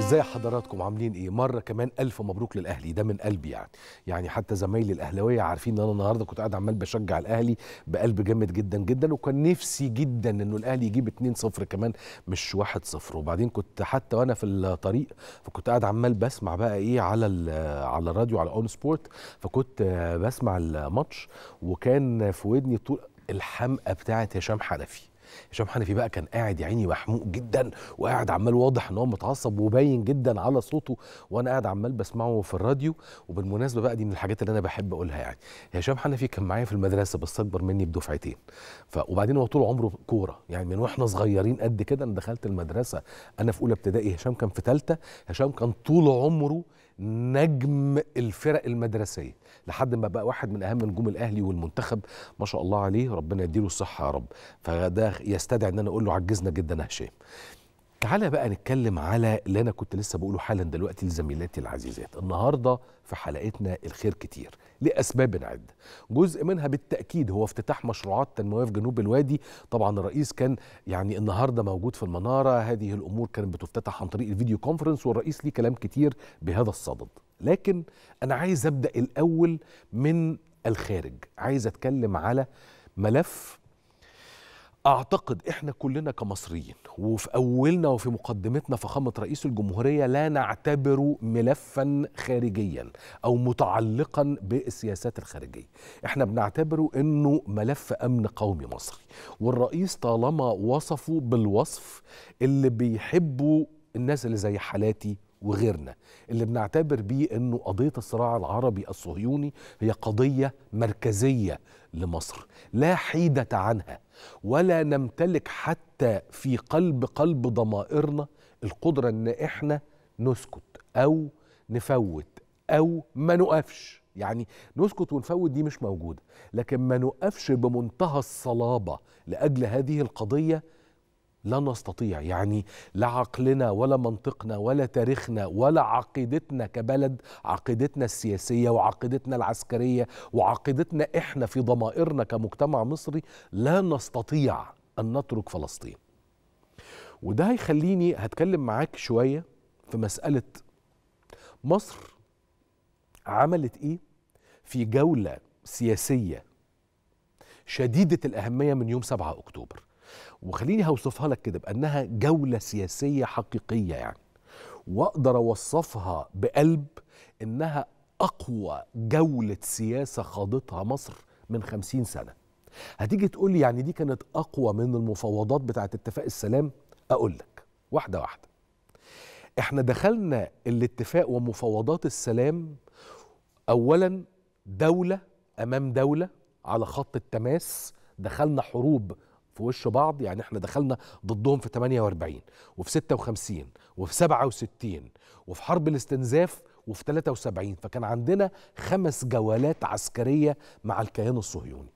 ازاي حضراتكم عاملين ايه مره كمان الف مبروك للاهلي ده من قلبي يعني يعني حتى زمايلي الاهلاويه عارفين ان انا النهارده كنت قاعد عمال بشجع الاهلي بقلب جامد جدا جدا وكان نفسي جدا انه الاهلي يجيب 2-0 كمان مش 1-0 وبعدين كنت حتى وانا في الطريق فكنت قاعد عمال بسمع بقى ايه على على الراديو على اون سبورت فكنت بسمع الماتش وكان في ودني طول الحمقى بتاعت هشام حنفي هشام حنفي بقى كان قاعد يا عيني محموق جدا وقاعد عمال واضح ان هو متعصب وباين جدا على صوته وانا قاعد عمال بسمعه في الراديو وبالمناسبه بقى دي من الحاجات اللي انا بحب اقولها يعني هشام حنفي كان معايا في المدرسه بس اكبر مني بدفعتين ف وبعدين هو طول عمره كوره يعني من واحنا صغيرين قد كده انا دخلت المدرسه انا في اولى ابتدائي هشام كان في ثالثه هشام كان طول عمره نجم الفرق المدرسيه لحد ما بقى واحد من اهم نجوم الاهلي والمنتخب ما شاء الله عليه ربنا يديله الصحه يا رب فده يستدعي ان انا اقول له عجزنا جدا يا هشام تعالى بقى نتكلم على اللي انا كنت لسه بقوله حالا دلوقتي لزميلاتي العزيزات النهارده في حلقتنا الخير كتير لاسباب عده جزء منها بالتاكيد هو افتتاح مشروعات تنمويه في جنوب الوادي طبعا الرئيس كان يعني النهارده موجود في المناره هذه الامور كانت بتفتتح عن طريق الفيديو كونفرنس والرئيس ليه كلام كتير بهذا الصدد لكن انا عايز ابدا الاول من الخارج عايز اتكلم على ملف اعتقد احنا كلنا كمصريين وفي اولنا وفي مقدمتنا فخامه رئيس الجمهوريه لا نعتبره ملفا خارجيا او متعلقا بالسياسات الخارجيه احنا بنعتبره انه ملف امن قومي مصري والرئيس طالما وصفه بالوصف اللي بيحبوا الناس اللي زي حالاتي وغيرنا اللي بنعتبر بيه انه قضيه الصراع العربي الصهيوني هي قضيه مركزيه لمصر لا حيده عنها ولا نمتلك حتى في قلب قلب ضمائرنا القدره ان احنا نسكت او نفوت او ما نقفش يعني نسكت ونفوت دي مش موجوده لكن ما نقفش بمنتهى الصلابه لاجل هذه القضيه لا نستطيع يعني لا عقلنا ولا منطقنا ولا تاريخنا ولا عقيدتنا كبلد عقيدتنا السياسية وعقيدتنا العسكرية وعقيدتنا احنا في ضمائرنا كمجتمع مصري لا نستطيع أن نترك فلسطين وده هيخليني هتكلم معاك شوية في مسألة مصر عملت ايه في جولة سياسية شديدة الأهمية من يوم 7 أكتوبر وخليني هوصفها لك كده بانها جوله سياسيه حقيقيه يعني واقدر اوصفها بقلب انها اقوى جوله سياسه خاضتها مصر من خمسين سنه هتيجي تقول لي يعني دي كانت اقوى من المفاوضات بتاعه اتفاق السلام اقول لك واحده واحده احنا دخلنا الاتفاق ومفاوضات السلام اولا دوله امام دوله على خط التماس دخلنا حروب في وش بعض يعني احنا دخلنا ضدهم في 48 وفي 56 وفي 67 وفي حرب الاستنزاف وفي 73 فكان عندنا خمس جولات عسكرية مع الكيان الصهيوني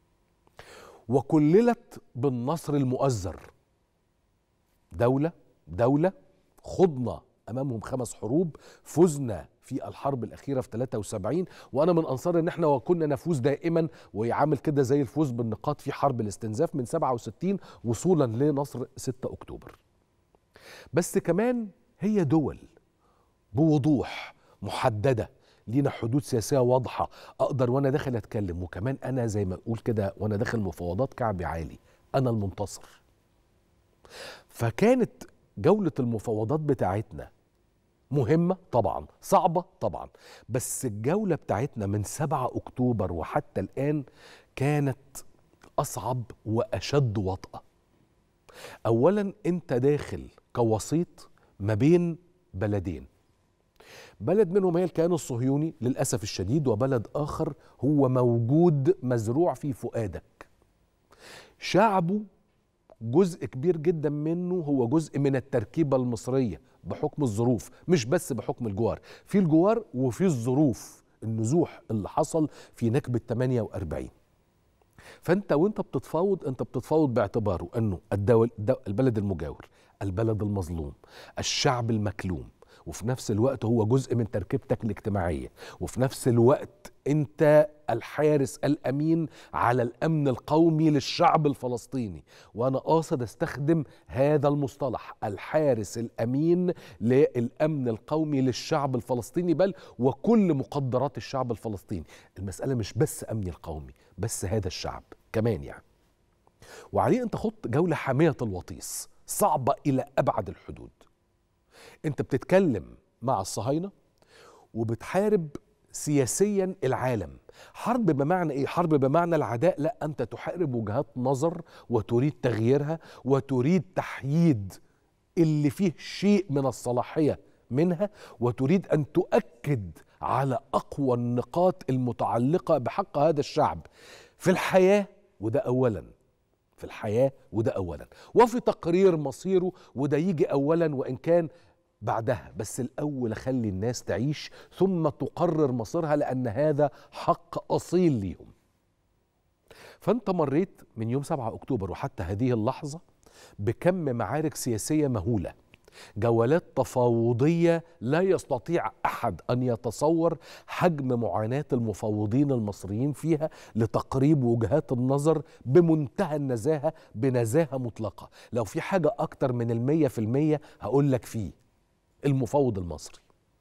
وكللت بالنصر المؤزر دولة دولة خضنا امامهم خمس حروب فزنا في الحرب الاخيره في 73 وانا من انصار ان احنا وكنا نفوز دائما ويعامل كده زي الفوز بالنقاط في حرب الاستنزاف من 67 وصولا لنصر 6 اكتوبر بس كمان هي دول بوضوح محدده لينا حدود سياسيه واضحه اقدر وانا داخل اتكلم وكمان انا زي ما اقول كده وانا داخل مفاوضات كعبي عالي انا المنتصر فكانت جوله المفاوضات بتاعتنا مهمة طبعا صعبة طبعا بس الجولة بتاعتنا من 7 أكتوبر وحتى الآن كانت أصعب وأشد وطأة أولا أنت داخل كوسيط ما بين بلدين بلد منهم هي الكيان الصهيوني للأسف الشديد وبلد آخر هو موجود مزروع في فؤادك شعبه جزء كبير جدا منه هو جزء من التركيبة المصرية بحكم الظروف مش بس بحكم الجوار في الجوار وفي الظروف النزوح اللي حصل في نكبة 48 فانت وانت بتتفاوض انت بتتفاوض باعتباره انه الدول البلد المجاور البلد المظلوم الشعب المكلوم وفي نفس الوقت هو جزء من تركيبتك الاجتماعية وفي نفس الوقت انت الحارس الامين على الامن القومي للشعب الفلسطيني وانا قاصد استخدم هذا المصطلح الحارس الامين للامن القومي للشعب الفلسطيني بل وكل مقدرات الشعب الفلسطيني المساله مش بس امني القومي بس هذا الشعب كمان يعني وعليه انت خط جوله حاميه الوطيس صعبه الى ابعد الحدود انت بتتكلم مع الصهاينه وبتحارب سياسيا العالم حرب بمعنى ايه حرب بمعنى العداء لا انت تحارب وجهات نظر وتريد تغييرها وتريد تحييد اللي فيه شيء من الصلاحيه منها وتريد ان تؤكد على اقوى النقاط المتعلقه بحق هذا الشعب في الحياه وده اولا في الحياه وده اولا وفي تقرير مصيره وده يجي اولا وان كان بعدها بس الأول أخلي الناس تعيش ثم تقرر مصيرها لأن هذا حق أصيل ليهم فأنت مريت من يوم 7 أكتوبر وحتى هذه اللحظة بكم معارك سياسية مهولة جولات تفاوضية لا يستطيع أحد أن يتصور حجم معاناة المفاوضين المصريين فيها لتقريب وجهات النظر بمنتهى النزاهة بنزاهة مطلقة لو في حاجة أكتر من المية في المية هقول لك فيه المفاوض المصري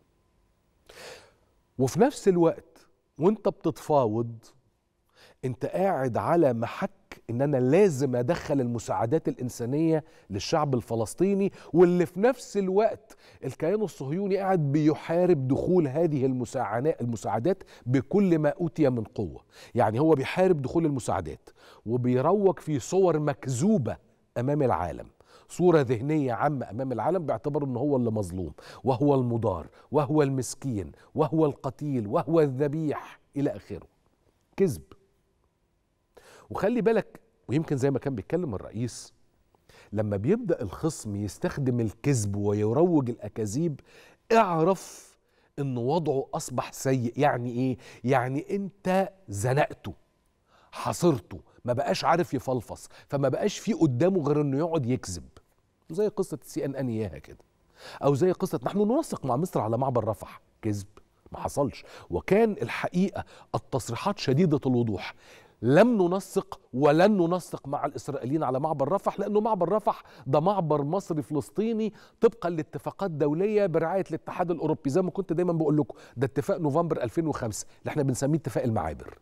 وفي نفس الوقت وانت بتتفاوض انت قاعد على محك ان انا لازم ادخل المساعدات الانسانيه للشعب الفلسطيني واللي في نفس الوقت الكيان الصهيوني قاعد بيحارب دخول هذه المساعدات بكل ما اوتي من قوه يعني هو بيحارب دخول المساعدات وبيروج في صور مكذوبه امام العالم صورة ذهنية عامة أمام العالم باعتبار أنه هو اللي مظلوم وهو المضار وهو المسكين وهو القتيل وهو الذبيح إلى آخره كذب وخلي بالك ويمكن زي ما كان بيتكلم الرئيس لما بيبدأ الخصم يستخدم الكذب ويروج الأكاذيب اعرف ان وضعه اصبح سيء يعني ايه يعني انت زنقته حصرته ما بقاش عارف يفلفص فما بقاش في قدامه غير انه يقعد يكذب زي قصه السي ان ان اياها كده او زي قصه نحن ننسق مع مصر على معبر رفح كذب ما حصلش وكان الحقيقه التصريحات شديده الوضوح لم ننسق ولن ننسق مع الاسرائيليين على معبر رفح لانه معبر رفح ده معبر مصري فلسطيني طبقا لاتفاقات دوليه برعايه الاتحاد الاوروبي زي ما كنت دايما بقول لكم ده اتفاق نوفمبر 2005 اللي احنا بنسميه اتفاق المعابر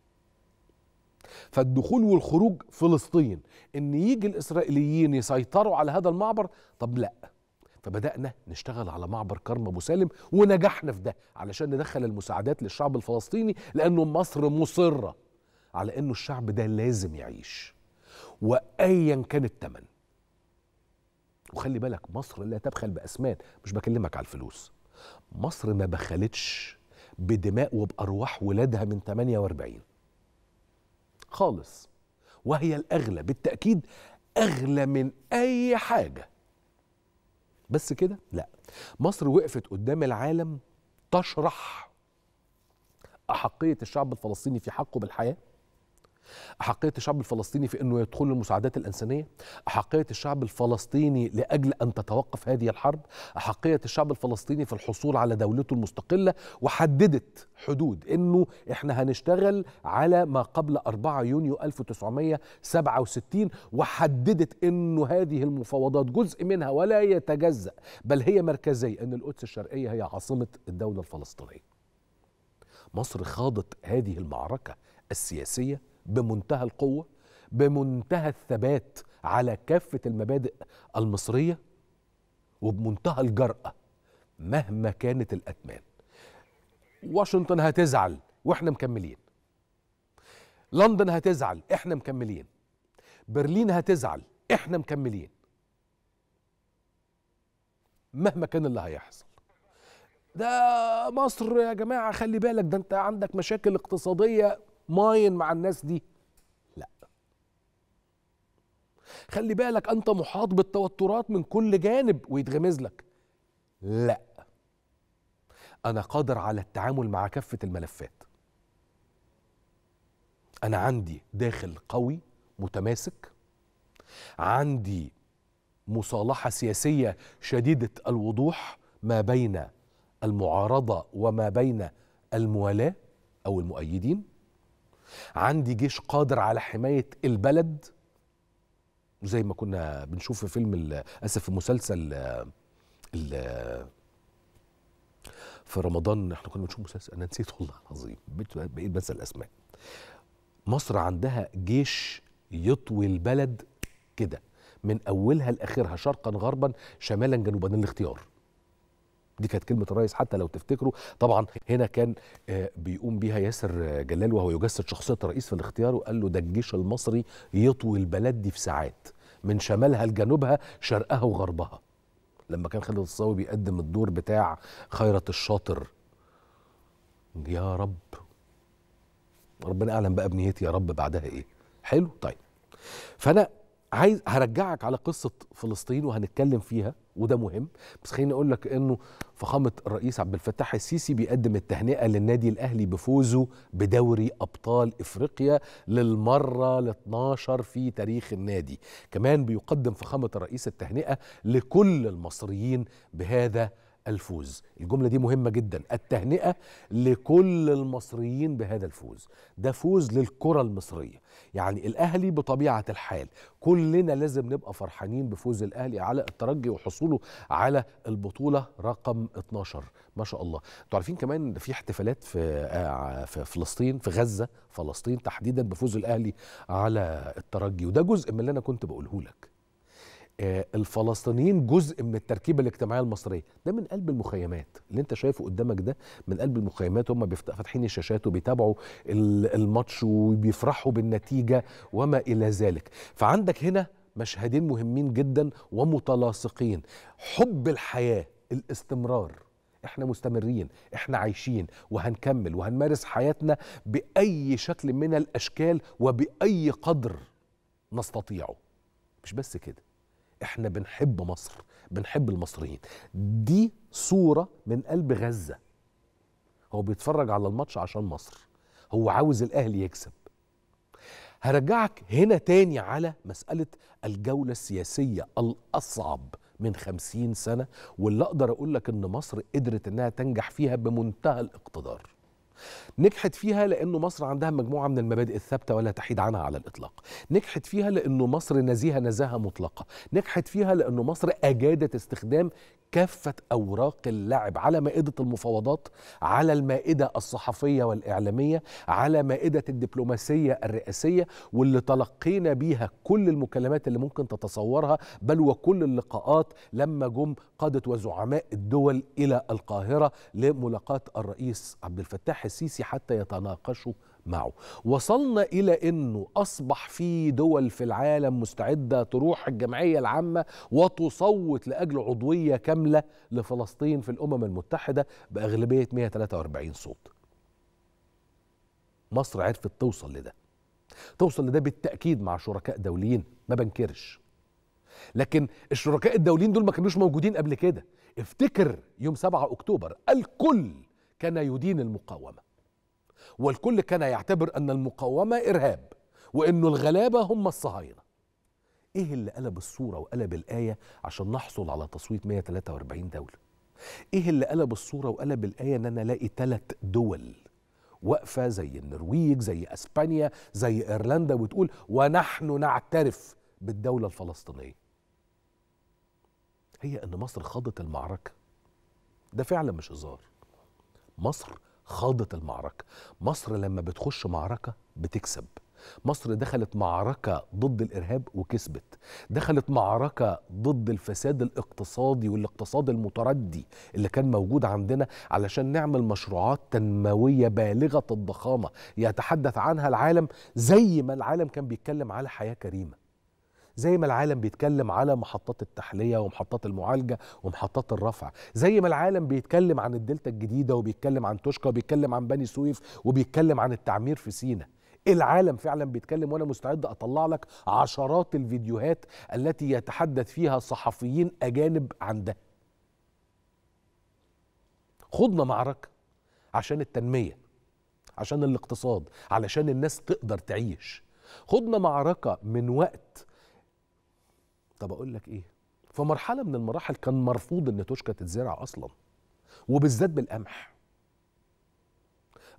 فالدخول والخروج فلسطين ان يجي الاسرائيليين يسيطروا على هذا المعبر طب لا فبدانا نشتغل على معبر كرم ابو سالم ونجحنا في ده علشان ندخل المساعدات للشعب الفلسطيني لانه مصر مصره على انه الشعب ده لازم يعيش وايا كان الثمن وخلي بالك مصر لا تبخل باسمان مش بكلمك على الفلوس مصر ما بخلتش بدماء وبارواح ولادها من 48 خالص وهي الأغلى بالتأكيد أغلى من أي حاجة بس كده لا مصر وقفت قدام العالم تشرح أحقية الشعب الفلسطيني في حقه بالحياة أحقية الشعب الفلسطيني في أنه يدخل المساعدات الإنسانية أحقية الشعب الفلسطيني لأجل أن تتوقف هذه الحرب أحقية الشعب الفلسطيني في الحصول على دولته المستقلة وحددت حدود أنه إحنا هنشتغل على ما قبل 4 يونيو 1967 وحددت أنه هذه المفاوضات جزء منها ولا يتجزأ بل هي مركزية أن القدس الشرقية هي عاصمة الدولة الفلسطينية مصر خاضت هذه المعركة السياسية بمنتهى القوة بمنتهى الثبات على كافة المبادئ المصرية وبمنتهى الجرأة مهما كانت الأثمان واشنطن هتزعل واحنا مكملين لندن هتزعل احنا مكملين برلين هتزعل احنا مكملين مهما كان اللي هيحصل ده مصر يا جماعة خلي بالك ده انت عندك مشاكل اقتصادية ماين مع الناس دي لا خلي بالك انت محاط بالتوترات من كل جانب ويتغمز لك لا انا قادر على التعامل مع كافه الملفات انا عندي داخل قوي متماسك عندي مصالحه سياسيه شديده الوضوح ما بين المعارضه وما بين الموالاه او المؤيدين عندي جيش قادر على حمايه البلد زي ما كنا بنشوف في فيلم ال- اسف في مسلسل آه، ال- في رمضان احنا كنا بنشوف مسلسل انا نسيت والله العظيم بقيت بقيت بنسى الاسماء مصر عندها جيش يطوي البلد كده من اولها لاخرها شرقا غربا شمالا جنوبا الاختيار دي كانت كلمة الرئيس حتى لو تفتكروا طبعا هنا كان آه، بيقوم بيها ياسر آه، جلال وهو يجسد شخصية الرئيس في الاختيار وقال له ده الجيش المصري يطوي البلد دي في ساعات من شمالها لجنوبها شرقها وغربها لما كان خالد الصاوي بيقدم الدور بتاع خيرت الشاطر يا رب ربنا اعلم بقى بنيتي يا رب بعدها ايه حلو طيب فانا عايز هرجعك على قصه فلسطين وهنتكلم فيها وده مهم بس خليني اقول لك انه فخامه الرئيس عبد الفتاح السيسي بيقدم التهنئه للنادي الاهلي بفوزه بدوري ابطال افريقيا للمره ال 12 في تاريخ النادي كمان بيقدم فخامه الرئيس التهنئه لكل المصريين بهذا الفوز الجملة دي مهمة جدا التهنئة لكل المصريين بهذا الفوز ده فوز للكرة المصرية يعني الأهلي بطبيعة الحال كلنا لازم نبقى فرحانين بفوز الأهلي على الترجي وحصوله على البطولة رقم 12 ما شاء الله انتوا عارفين كمان في احتفالات في آه، في فلسطين في غزة فلسطين تحديدا بفوز الأهلي على الترجي وده جزء من اللي أنا كنت بقوله لك آه، الفلسطينيين جزء من التركيبه الاجتماعيه المصريه ده من قلب المخيمات اللي انت شايفه قدامك ده من قلب المخيمات هم بيفت- فاتحين الشاشات وبيتابعوا ال- الماتش وبيفرحوا بالنتيجه وما الى ذلك فعندك هنا مشهدين مهمين جدا ومتلاصقين حب الحياه الاستمرار احنا مستمرين احنا عايشين وهنكمل وهنمارس حياتنا باي شكل من الاشكال وباي قدر نستطيعه مش بس كده احنا بنحب مصر بنحب المصريين دي صورة من قلب غزة هو بيتفرج على الماتش عشان مصر هو عاوز الاهلي يكسب هرجعك هنا تاني على مسألة الجولة السياسية الأصعب من خمسين سنة واللي أقدر أقول لك إن مصر قدرت إنها تنجح فيها بمنتهى الاقتدار نجحت فيها لأنه مصر عندها مجموعة من المبادئ الثابتة ولا تحيد عنها على الإطلاق نجحت فيها لأنه مصر نزيهة نزاهة مطلقة نجحت فيها لأنه مصر أجادت استخدام كافة أوراق اللعب على مائدة المفاوضات على المائدة الصحفية والإعلامية على مائدة الدبلوماسية الرئاسية واللي تلقينا بيها كل المكالمات اللي ممكن تتصورها بل وكل اللقاءات لما جم قادة وزعماء الدول إلى القاهرة لملاقاة الرئيس عبد الفتاح السيسي حتى يتناقشوا معه وصلنا إلى أنه أصبح في دول في العالم مستعدة تروح الجمعية العامة وتصوت لأجل عضوية كاملة لفلسطين في الأمم المتحدة بأغلبية 143 صوت مصر عرفت توصل لده توصل لده بالتأكيد مع شركاء دوليين ما بنكرش لكن الشركاء الدوليين دول ما كانوش موجودين قبل كده افتكر يوم 7 أكتوبر الكل كان يدين المقاومة والكل كان يعتبر أن المقاومة إرهاب وأنه الغلابة هم الصهاينة إيه اللي قلب الصورة وقلب الآية عشان نحصل على تصويت 143 دولة إيه اللي قلب الصورة وقلب الآية أن أنا ألاقي ثلاث دول واقفة زي النرويج زي أسبانيا زي إيرلندا وتقول ونحن نعترف بالدولة الفلسطينية هي أن مصر خاضت المعركة ده فعلا مش هزار مصر خاضت المعركة مصر لما بتخش معركة بتكسب مصر دخلت معركة ضد الإرهاب وكسبت دخلت معركة ضد الفساد الاقتصادي والاقتصاد المتردي اللي كان موجود عندنا علشان نعمل مشروعات تنموية بالغة الضخامة يتحدث عنها العالم زي ما العالم كان بيتكلم على حياة كريمة زي ما العالم بيتكلم على محطات التحليه ومحطات المعالجه ومحطات الرفع زي ما العالم بيتكلم عن الدلتا الجديده وبيتكلم عن توشكا وبيتكلم عن بني سويف وبيتكلم عن التعمير في سينا العالم فعلا بيتكلم وانا مستعد اطلع لك عشرات الفيديوهات التي يتحدث فيها صحفيين اجانب عن ده خضنا معركه عشان التنميه عشان الاقتصاد علشان الناس تقدر تعيش خضنا معركه من وقت طب اقول لك ايه في مرحله من المراحل كان مرفوض ان توشكا تتزرع اصلا وبالذات بالقمح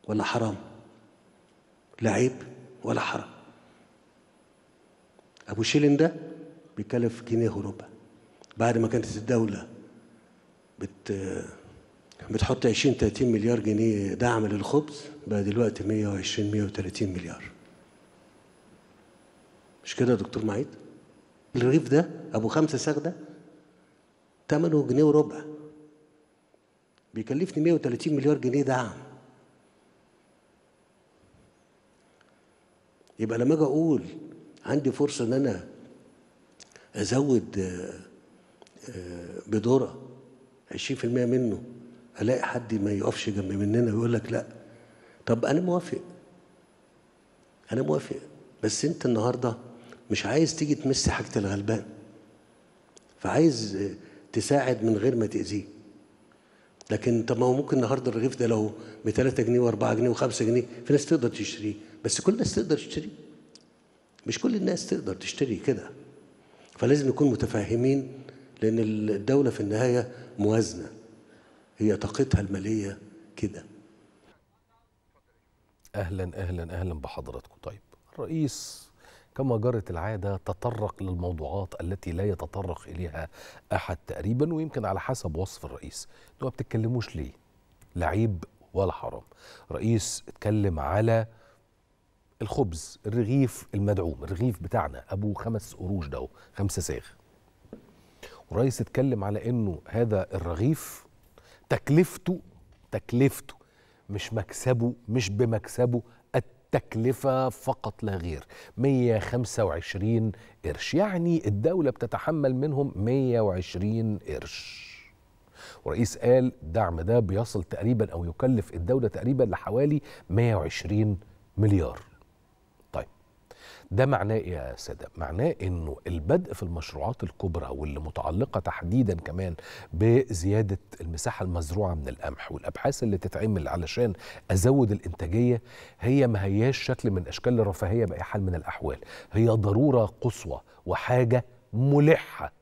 ولا حرام لا عيب ولا حرام ابو شيلين ده بيكلف جنيه وربع بعد ما كانت الدوله بت بتحط 20 30 مليار جنيه دعم للخبز بقى دلوقتي 120 130 مليار مش كده يا دكتور معيد الرغيف ده ابو خمسه ساغ ده ثمنه جنيه وربع بيكلفني 130 مليار جنيه دعم يبقى لما اجي اقول عندي فرصه ان انا ازود آه، آه، بذره 20% منه الاقي حد ما يقفش جنب مننا ويقول لك لا طب انا موافق انا موافق بس انت النهارده مش عايز تيجي تمس حاجه الغلبان فعايز آه، تساعد من غير ما تاذيه لكن طب ما هو ممكن النهارده الرغيف ده لو ب 3 جنيه و4 جنيه و5 جنيه في ناس تقدر تشتريه بس كل الناس تقدر تشتريه مش كل الناس تقدر تشتري كده فلازم نكون متفاهمين لان الدوله في النهايه موازنه هي طاقتها الماليه كده اهلا اهلا اهلا بحضراتكم طيب الرئيس كما جرت العاده تطرق للموضوعات التي لا يتطرق اليها احد تقريبا ويمكن على حسب وصف الرئيس انتوا ما بتتكلموش ليه لا عيب ولا حرام رئيس اتكلم على الخبز الرغيف المدعوم الرغيف بتاعنا ابو خمس قروش ده خمسة ساغ والرئيس اتكلم على انه هذا الرغيف تكلفته تكلفته مش مكسبه مش بمكسبه التكلفة فقط لا غير 125 قرش يعني الدولة بتتحمل منهم 120 قرش ورئيس قال الدعم ده بيصل تقريبا أو يكلف الدولة تقريبا لحوالي 120 مليار طيب ده معناه ايه يا ساده؟ معناه انه البدء في المشروعات الكبرى واللي متعلقه تحديدا كمان بزياده المساحه المزروعه من القمح والابحاث اللي تتعمل علشان ازود الانتاجيه هي ما هياش شكل من اشكال الرفاهيه باي حال من الاحوال، هي ضروره قصوى وحاجه ملحه.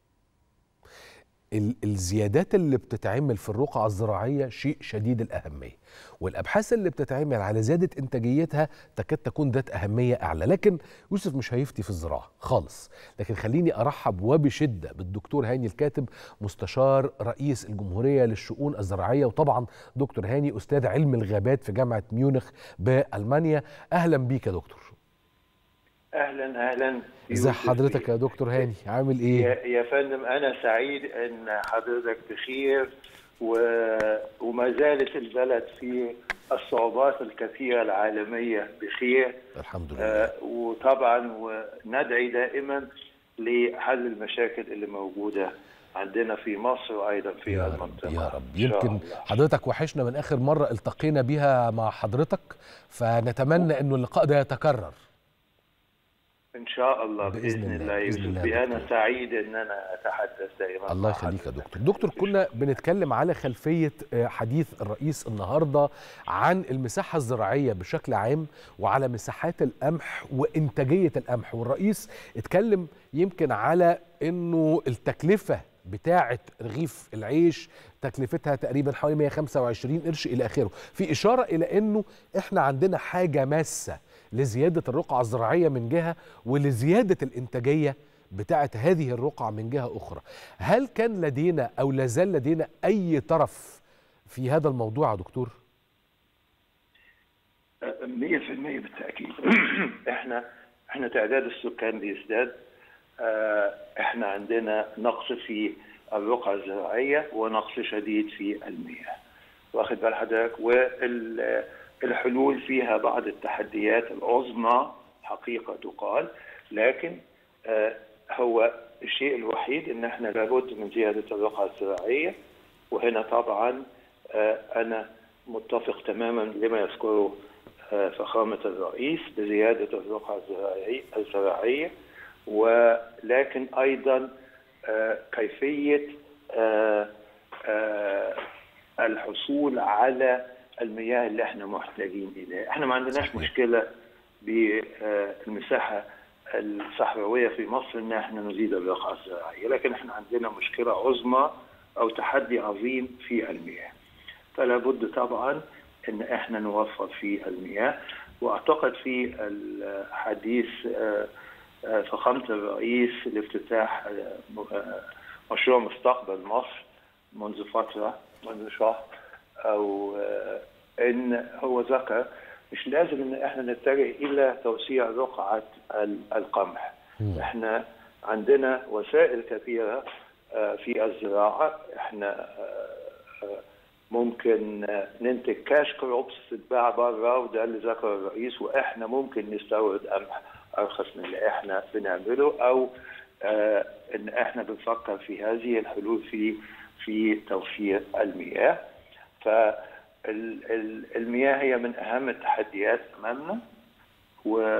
ال- الزيادات اللي بتتعمل في الرقعة الزراعية شيء شديد الأهمية والأبحاث اللي بتتعمل على زيادة إنتاجيتها تكاد تكون ذات أهمية أعلى لكن يوسف مش هيفتي في الزراعة خالص لكن خليني أرحب وبشدة بالدكتور هاني الكاتب مستشار رئيس الجمهورية للشؤون الزراعية وطبعا دكتور هاني أستاذ علم الغابات في جامعة ميونخ بألمانيا أهلا بيك يا دكتور اهلا اهلا ازي يوسف. حضرتك يا دكتور هاني عامل ايه يا, يا فندم انا سعيد ان حضرتك بخير و... وما زالت البلد في الصعوبات الكثيره العالميه بخير الحمد لله آه وطبعا وندعي دائما لحل المشاكل اللي موجوده عندنا في مصر وايضا في يا رب المنطقه يا رب إن شاء يمكن الله. حضرتك وحشنا من اخر مره التقينا بيها مع حضرتك فنتمنى انه اللقاء ده يتكرر ان شاء الله بإذن باذن, الله، الله بإذن يوسف الله يا انا دكتور. سعيد ان انا اتحدث دائما الله مع يخليك يا حضرتك. دكتور دكتور كنا بنتكلم على خلفية آه، حديث الرئيس النهاردة عن المساحة الزراعية بشكل عام وعلى مساحات القمح وإنتاجية القمح والرئيس اتكلم يمكن على أنه التكلفة بتاعة رغيف العيش تكلفتها تقريبا حوالي 125 قرش إلى آخره في إشارة إلى أنه إحنا عندنا حاجة ماسة لزيادة الرقعة الزراعية من جهة ولزيادة الإنتاجية بتاعت هذه الرقعة من جهة أخرى هل كان لدينا أو لازال لدينا أي طرف في هذا الموضوع يا دكتور؟ مية في المية بالتأكيد احنا احنا تعداد السكان بيزداد آه، احنا عندنا نقص في الرقعة الزراعية ونقص شديد في المياه واخد بال حضرتك والحلول فيها بعض التحديات العظمى حقيقة تقال لكن آه، هو الشيء الوحيد ان احنا لابد من زيادة الرقعة الزراعية وهنا طبعا آه، انا متفق تماما لما يذكره آه، فخامة الرئيس بزيادة الرقعة الزراعي- الزراعية ولكن أيضا آه، كيفية آه، آه، الحصول على المياه اللي احنا محتاجين إليها احنا ما عندناش صحيح. مشكلة بالمساحة الصحراوية في مصر ان احنا نزيد الرقعة الزراعية لكن احنا عندنا مشكلة عظمى او تحدي عظيم في المياه فلا بد طبعا ان احنا نوفر فيه المياه واعتقد في الحديث آه، آه، فخامه الرئيس لافتتاح آه، م- آه، مشروع مستقبل مصر منذ فتره منذ شهر او آه، ان هو ذكر مش لازم ان احنا نتجه الى توسيع رقعه ال- القمح احنا عندنا وسائل كثيره آه، في الزراعه احنا آه، آه، ممكن آه، ننتج كاش كروبس تتباع بره وده اللي ذكر الرئيس واحنا ممكن نستورد قمح ارخص من اللي احنا بنعمله او آه، ان احنا بنفكر في هذه الحلول في في توفير المياه فالمياه هي من اهم التحديات امامنا و...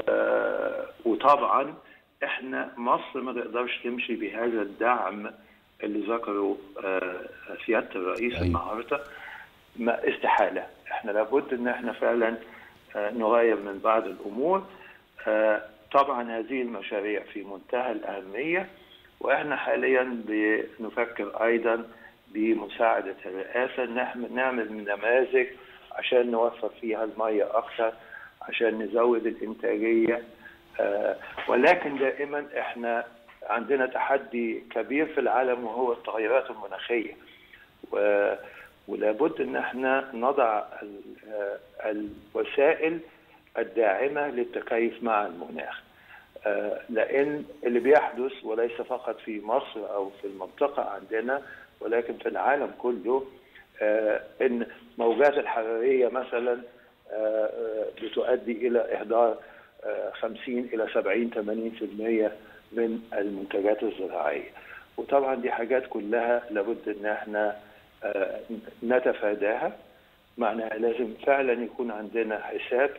وطبعا احنا مصر ما تقدرش تمشي بهذا الدعم اللي ذكره آه، سياده الرئيس أيوة. النهارده ما استحاله احنا لابد ان احنا فعلا آه، نغير من بعض الامور آه، طبعا هذه المشاريع في منتهى الاهميه واحنا حاليا بنفكر ايضا بمساعده الرئاسه ان احنا نعمل نماذج عشان نوفر فيها الميه اكثر عشان نزود الانتاجيه آه، ولكن دائما احنا عندنا تحدي كبير في العالم وهو التغيرات المناخيه و- ولابد ان احنا نضع ال- آه، الوسائل الداعمه للتكيف مع المناخ آه، لان اللي بيحدث وليس فقط في مصر او في المنطقه عندنا ولكن في العالم كله آه، ان موجات الحراريه مثلا آه، آه، بتؤدي الى اهدار آه، 50 الى 70 80% من المنتجات الزراعيه وطبعا دي حاجات كلها لابد ان احنا آه، نتفاداها معناها لازم فعلا يكون عندنا حساب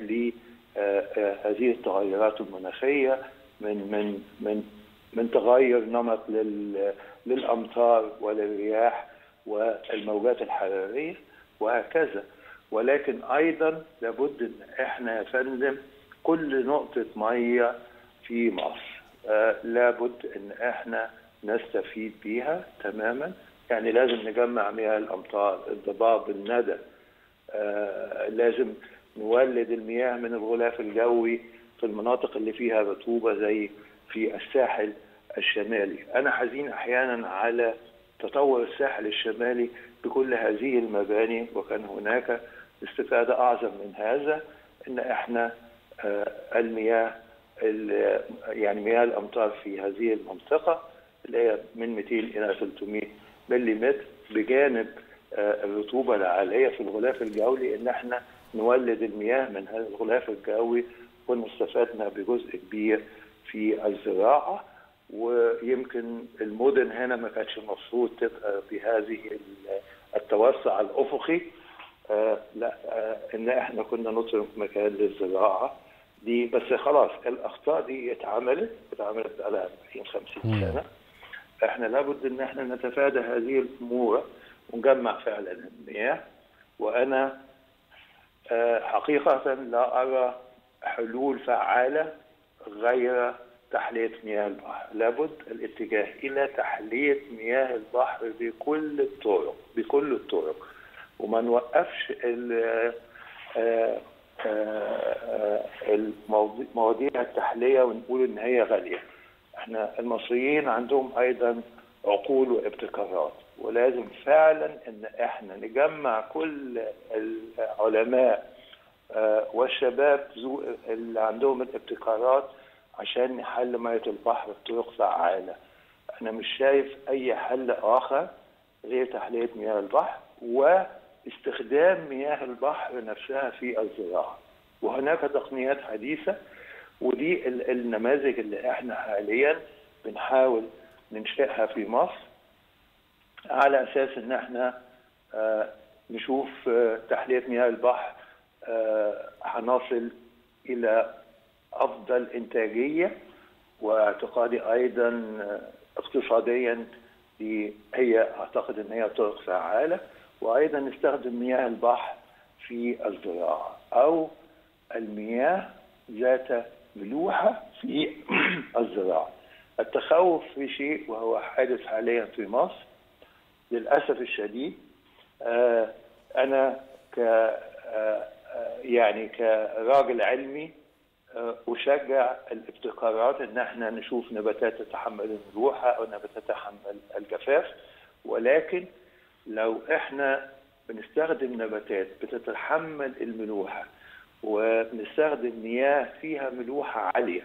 لهذه التغيرات المناخيه من من من من تغير نمط لل- للامطار وللرياح والموجات الحراريه وهكذا ولكن ايضا لابد ان احنا يا فندم كل نقطه ميه في مصر آه لابد ان احنا نستفيد بيها تماما يعني لازم نجمع مياه الامطار الضباب الندى آه لازم نولد المياه من الغلاف الجوي في المناطق اللي فيها رطوبة زي في الساحل الشمالي أنا حزين أحيانا على تطور الساحل الشمالي بكل هذه المباني وكان هناك استفادة أعظم من هذا إن إحنا آه المياه ال- يعني مياه الأمطار في هذه المنطقة اللي هي من 200 إلى 300 ملم بجانب آه، الرطوبة العالية في الغلاف الجوي إن إحنا نولد المياه من هذا الغلاف الجوي ونستفادنا بجزء كبير في الزراعة ويمكن المدن هنا ما كانتش المفروض تبقى بهذه ال- التوسع الأفقي آه لا آه إن إحنا كنا نترك مكان للزراعة دي بس خلاص الأخطاء دي اتعملت اتعملت بقى 40 50 سنة احنا لابد ان احنا نتفادى هذه الامور ونجمع فعلا المياه وانا آه، حقيقة لا أرى حلول فعالة غير تحلية مياه البحر لابد الاتجاه إلى تحلية مياه البحر بكل الطرق بكل الطرق وما نوقفش ال- آه، آه، المواضيع مواضيع التحلية ونقول إن هي غالية احنا المصريين عندهم أيضا عقول وابتكارات ولازم فعلا ان احنا نجمع كل العلماء آه، والشباب ذو- اللي عندهم الابتكارات عشان نحل ميه البحر بطرق فعاله. انا مش شايف اي حل اخر غير تحليه مياه البحر واستخدام مياه البحر نفسها في الزراعه. وهناك تقنيات حديثه ودي ال- النماذج اللي احنا حاليا بنحاول ننشئها في مصر على اساس ان احنا آه، نشوف آه، تحليه مياه البحر آه، هنصل الى افضل انتاجيه واعتقادي ايضا آه، اقتصاديا دي هي اعتقد ان هي طرق فعاله وايضا نستخدم مياه البحر في الزراعه او المياه ذات ملوحه في الزراعه. التخوف في شيء وهو حادث حاليا في مصر للاسف الشديد آه، انا آه، آه، يعني كراجل علمي آه، أشجع الابتكارات إن احنا نشوف نباتات تتحمل الملوحة أو نباتات تتحمل الجفاف ولكن لو احنا بنستخدم نباتات بتتحمل الملوحة وبنستخدم مياه فيها ملوحة عالية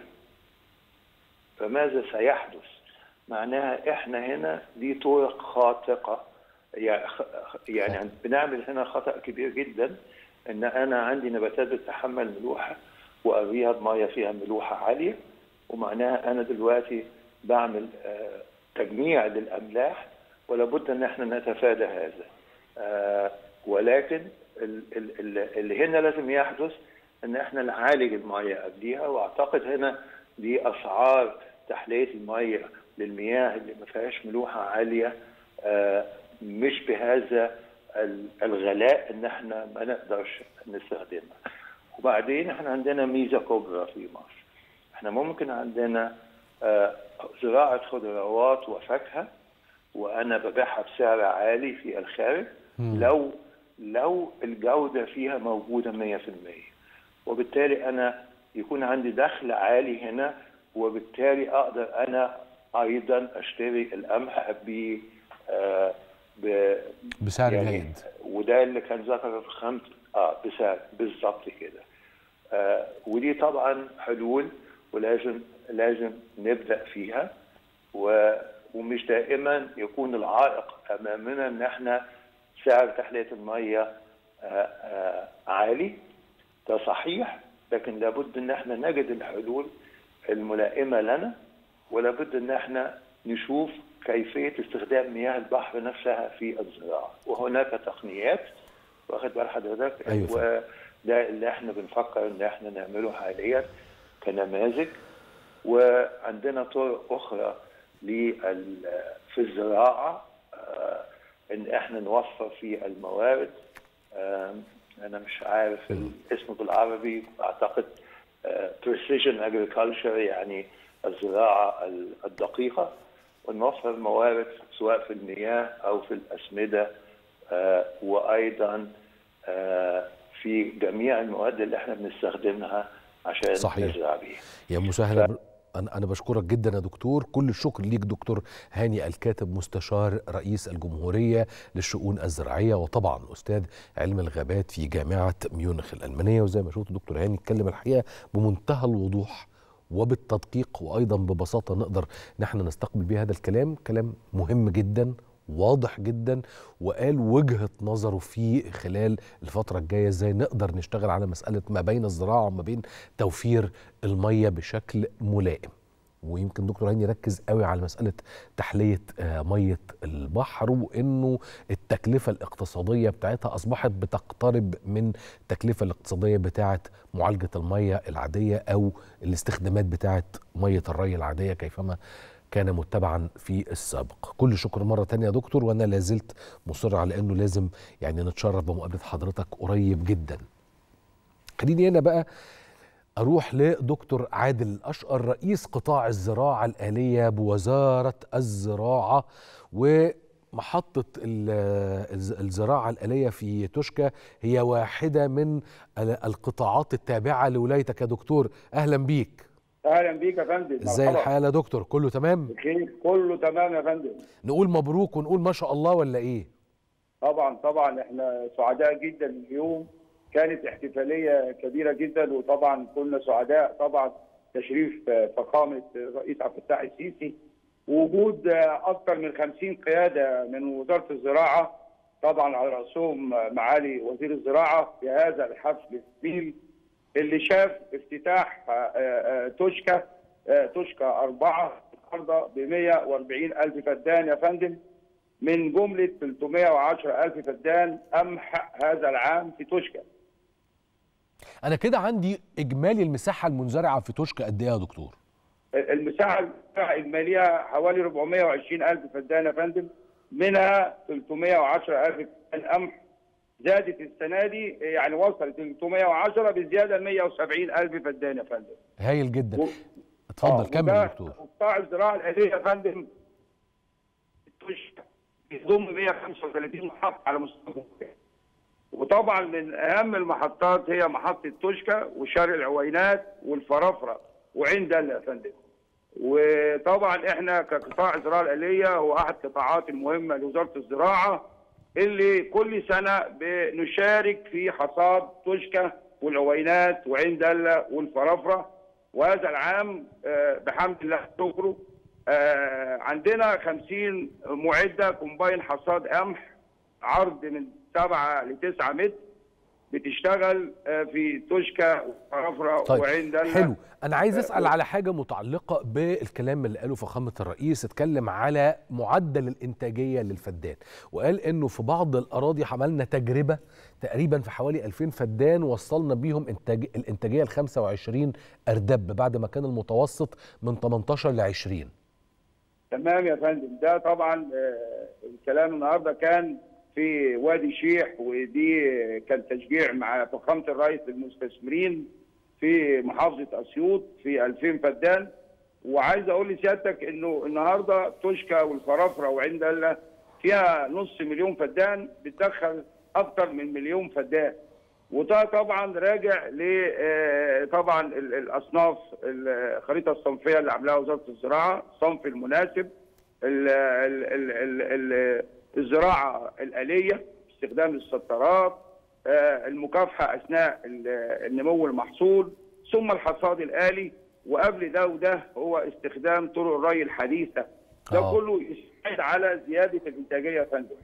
فماذا سيحدث؟ معناها احنا هنا دي طرق خاطئة يعني يعني بنعمل هنا خطأ كبير جدا ان انا عندي نباتات بتتحمل ملوحة واريها بمية فيها ملوحة عالية ومعناها انا دلوقتي بعمل آه، تجميع للاملاح ولا بد ان احنا نتفادى هذا آه، ولكن ال- ال- ال- اللي هنا لازم يحدث ان احنا نعالج الميه قبليها واعتقد هنا دي اسعار تحليه الميه للمياه اللي ما فيهاش ملوحه عاليه آه، مش بهذا ال- الغلاء ان احنا ما نقدرش نستخدمها وبعدين احنا عندنا ميزه كبرى في مصر احنا ممكن عندنا آه، زراعه خضروات وفاكهه وانا ببيعها بسعر عالي في الخارج لو لو الجوده فيها موجوده 100% وبالتالي انا يكون عندي دخل عالي هنا وبالتالي اقدر انا ايضا اشتري القمح ب آه، ب- بسعر جيد وده اللي كان ذكره في خمس اه بسعر بالظبط كده آه ودي طبعا حلول ولازم لازم نبدا فيها و ومش دائما يكون العائق امامنا ان احنا سعر تحليه الميه آه آه عالي ده صحيح لكن لابد ان احنا نجد الحلول الملائمه لنا ولابد ان احنا نشوف كيفيه استخدام مياه البحر نفسها في الزراعه وهناك تقنيات واخد بال حضرتك أيوة فندم. وده اللي احنا بنفكر ان احنا نعمله حاليا كنماذج وعندنا طرق اخرى لل- في الزراعه آه، ان احنا نوفر في الموارد آم، انا مش عارف الاسم بالعربي اعتقد precision agriculture يعني الزراعه ال- الدقيقه ونوفر موارد سواء في المياه او في الاسمده آه، وايضا آه، في جميع المواد اللي احنا بنستخدمها عشان صحيح. نزرع بيها يا مسهل ف... أنا أنا بشكرك جدا يا دكتور كل الشكر ليك دكتور هاني الكاتب مستشار رئيس الجمهورية للشؤون الزراعية وطبعا أستاذ علم الغابات في جامعة ميونخ الألمانية وزي ما شفت دكتور هاني اتكلم الحقيقة بمنتهى الوضوح وبالتدقيق وأيضا ببساطة نقدر نحن نستقبل بيه هذا الكلام كلام مهم جدا واضح جدا وقال وجهة نظره في خلال الفترة الجاية ازاي نقدر نشتغل على مسألة ما بين الزراعة وما بين توفير المية بشكل ملائم ويمكن دكتور هاني ركز قوي على مسألة تحلية آه، مية البحر وإنه التكلفة الاقتصادية بتاعتها أصبحت بتقترب من التكلفة الاقتصادية بتاعة معالجة المية العادية أو الاستخدامات بتاعة مية الري العادية كيفما كان متبعا في السابق كل شكر مرة تانية يا دكتور وأنا لازلت مصر على أنه لازم يعني نتشرف بمقابلة حضرتك قريب جدا خليني هنا بقى أروح لدكتور عادل الأشقر رئيس قطاع الزراعة الآلية بوزارة الزراعة ومحطة ال- الز- الزراعة الآلية في توشكا هي واحدة من ال- القطاعات التابعة لولايتك يا دكتور أهلا بيك اهلا بيك يا فندم ازاي مرحبا. الحال يا دكتور كله تمام بخير كله تمام يا فندم نقول مبروك ونقول ما شاء الله ولا ايه طبعا طبعا احنا سعداء جدا اليوم كانت احتفاليه كبيره جدا وطبعا كنا سعداء طبعا تشريف آه، فخامه الرئيس عبد الفتاح السيسي وجود آه، اكثر من 50 قياده من وزاره الزراعه طبعا على راسهم آه، معالي وزير الزراعه في هذا الحفل الجميل اللي شاف افتتاح آه، آه، آه، توشكا آه، توشكا أربعة النهارده ب 140 ألف فدان يا فندم من جملة 310 ألف فدان قمح هذا العام في توشكا انا كده عندي اجمالي المساحه المنزرعه في توشكا قد ايه يا دكتور المساحة الإجمالية حوالي 420 ألف فدان يا فندم منها 310 ألف فدان قمح زادت السنة دي يعني وصلت 310 بزيادة 170 ألف فدان يا فندم هايل جدا و- اتفضل آه، كمل يا وده دكتور قطاع الزراعه الآلية يا فندم توشكا بيضم 135 محطة على مستوى الجمهورية وطبعا من اهم المحطات هي محطه توشكا وشارع العوينات والفرافره وعين دله يا فندم وطبعا احنا كقطاع الزراعه الاليه هو احد القطاعات المهمه لوزاره الزراعه اللي كل سنه بنشارك في حصاد توشكا والعوينات وعين دله والفرافره وهذا العام آه، بحمد الله شكره آه، عندنا 50 معده كومباين حصاد قمح عرض من 7 ل 9 متر بتشتغل آه، في توشكا وفرافره طيب وعين دله حلو انا عايز آه، اسال على حاجه متعلقه بالكلام اللي قاله فخامه الرئيس اتكلم على معدل الانتاجيه للفدان وقال انه في بعض الاراضي عملنا تجربه تقريبا في حوالي 2000 فدان وصلنا بيهم انتاج الانتاجيه ل 25 اردب بعد ما كان المتوسط من 18 ل 20 تمام يا فندم ده طبعا آه، الكلام النهارده كان في وادي شيح ودي آه، كان تشجيع مع فخامه الرئيس للمستثمرين في محافظه اسيوط في 2000 فدان وعايز اقول لسيادتك انه النهارده توشكا والفرافره وعين دله فيها نص مليون فدان بتدخل اكتر من مليون فدان وده طبعا راجع ل آه، طبعا ال- الاصناف الخريطه الصنفيه اللي عاملاها وزاره الزراعه الصنف المناسب ال ال ال ال ال الزراعه الاليه استخدام السطرات آه، المكافحه اثناء ال- النمو المحصول ثم الحصاد الالي وقبل ده وده هو استخدام طرق الري الحديثه ده آه. كله يساعد على زياده الانتاجيه يا فندم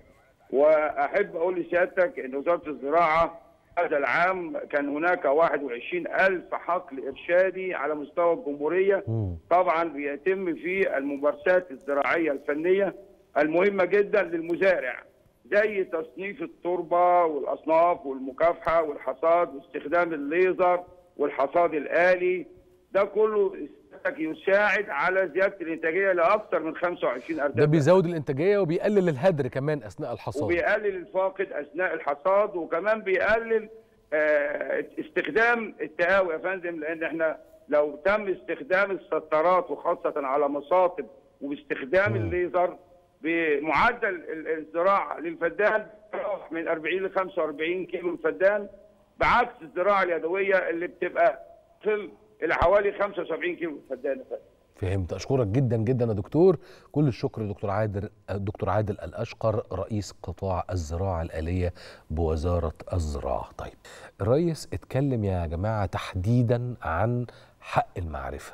واحب اقول لسيادتك ان وزاره الزراعه هذا العام كان هناك 21 ألف حقل إرشادي على مستوى الجمهورية مم. طبعا بيتم في الممارسات الزراعية الفنية المهمة جدا للمزارع زي تصنيف التربة والأصناف والمكافحة والحصاد واستخدام الليزر والحصاد الآلي ده كله يساعد على زيادة الإنتاجية لأكثر من 25 ده أرداب بيزود الانتاجيه وبيقلل الهدر كمان اثناء الحصاد وبيقلل الفاقد اثناء الحصاد وكمان بيقلل آه، استخدام التهاوي يا فندم لان احنا لو تم استخدام السطرات وخاصه على مصاطب وباستخدام الليزر بمعدل ال- الزراعه للفدان بيروح من 40 ل 45 كيلو الفدان بعكس الزراعه اليدويه اللي بتبقى تصل الى حوالي 75 كيلو الفدان يا فندم فهمت اشكرك جدا جدا يا دكتور كل الشكر لدكتور عادل الدكتور عادل الاشقر رئيس قطاع الزراعه الاليه بوزاره الزراعه طيب الرئيس اتكلم يا جماعه تحديدا عن حق المعرفه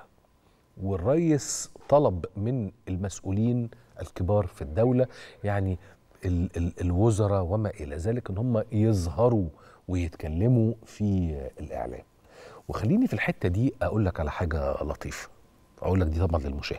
والرئيس طلب من المسؤولين الكبار في الدوله يعني ال ال الوزراء وما الى ذلك ان هم يظهروا ويتكلموا في الاعلام وخليني في الحته دي اقول لك على حاجه لطيفه اقول لك دي طبعا للمشاهد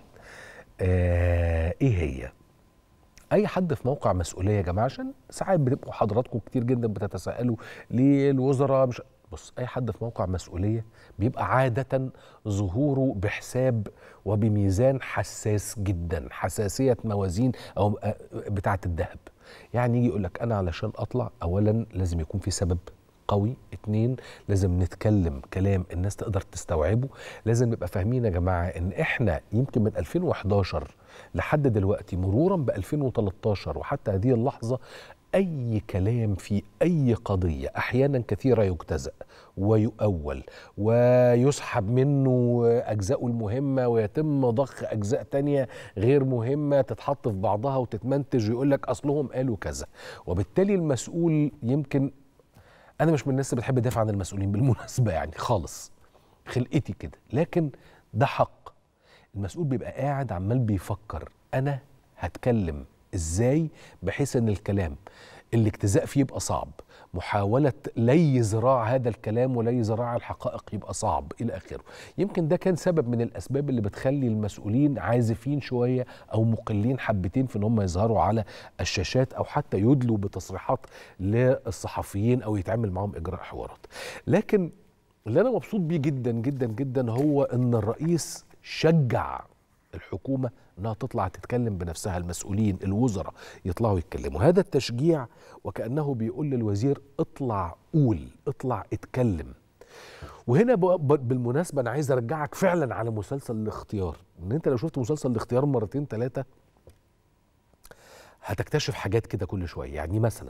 آه ايه هي اي حد في موقع مسؤوليه يا جماعه عشان ساعات بتبقوا حضراتكم كتير جدا بتتساءلوا ليه الوزراء مش بص اي حد في موقع مسؤوليه بيبقى عاده ظهوره بحساب وبميزان حساس جدا حساسيه موازين او آه، بتاعه الذهب يعني يجي يقول لك انا علشان اطلع اولا لازم يكون في سبب قوي اتنين لازم نتكلم كلام الناس تقدر تستوعبه لازم نبقى فاهمين يا جماعة ان احنا يمكن من 2011 لحد دلوقتي مرورا ب 2013 وحتى هذه اللحظة اي كلام في اي قضية احيانا كثيرة يجتزأ ويؤول ويسحب منه اجزاءه المهمة ويتم ضخ اجزاء تانية غير مهمة تتحط في بعضها وتتمنتج ويقول لك اصلهم قالوا كذا وبالتالي المسؤول يمكن انا مش من الناس اللي بتحب تدافع عن المسؤولين بالمناسبه يعني خالص خلقتي كده لكن ده حق المسؤول بيبقى قاعد عمال بيفكر انا هتكلم ازاي بحيث ان الكلام الاجتزاء فيه يبقى صعب محاولة لي ذراع هذا الكلام ولي ذراع الحقائق يبقى صعب إلى آخره يمكن ده كان سبب من الأسباب اللي بتخلي المسؤولين عازفين شوية أو مقلين حبتين في أن هم يظهروا على الشاشات أو حتى يدلوا بتصريحات للصحفيين أو يتعمل معهم إجراء حوارات لكن اللي أنا مبسوط بيه جدا جدا جدا هو أن الرئيس شجع الحكومة انها تطلع تتكلم بنفسها المسؤولين الوزراء يطلعوا يتكلموا هذا التشجيع وكأنه بيقول للوزير اطلع قول اطلع اتكلم وهنا ب- ب- بالمناسبة أنا عايز أرجعك فعلا على مسلسل الاختيار إن أنت لو شفت مسلسل الاختيار مرتين ثلاثة هتكتشف حاجات كده كل شوية يعني مثلا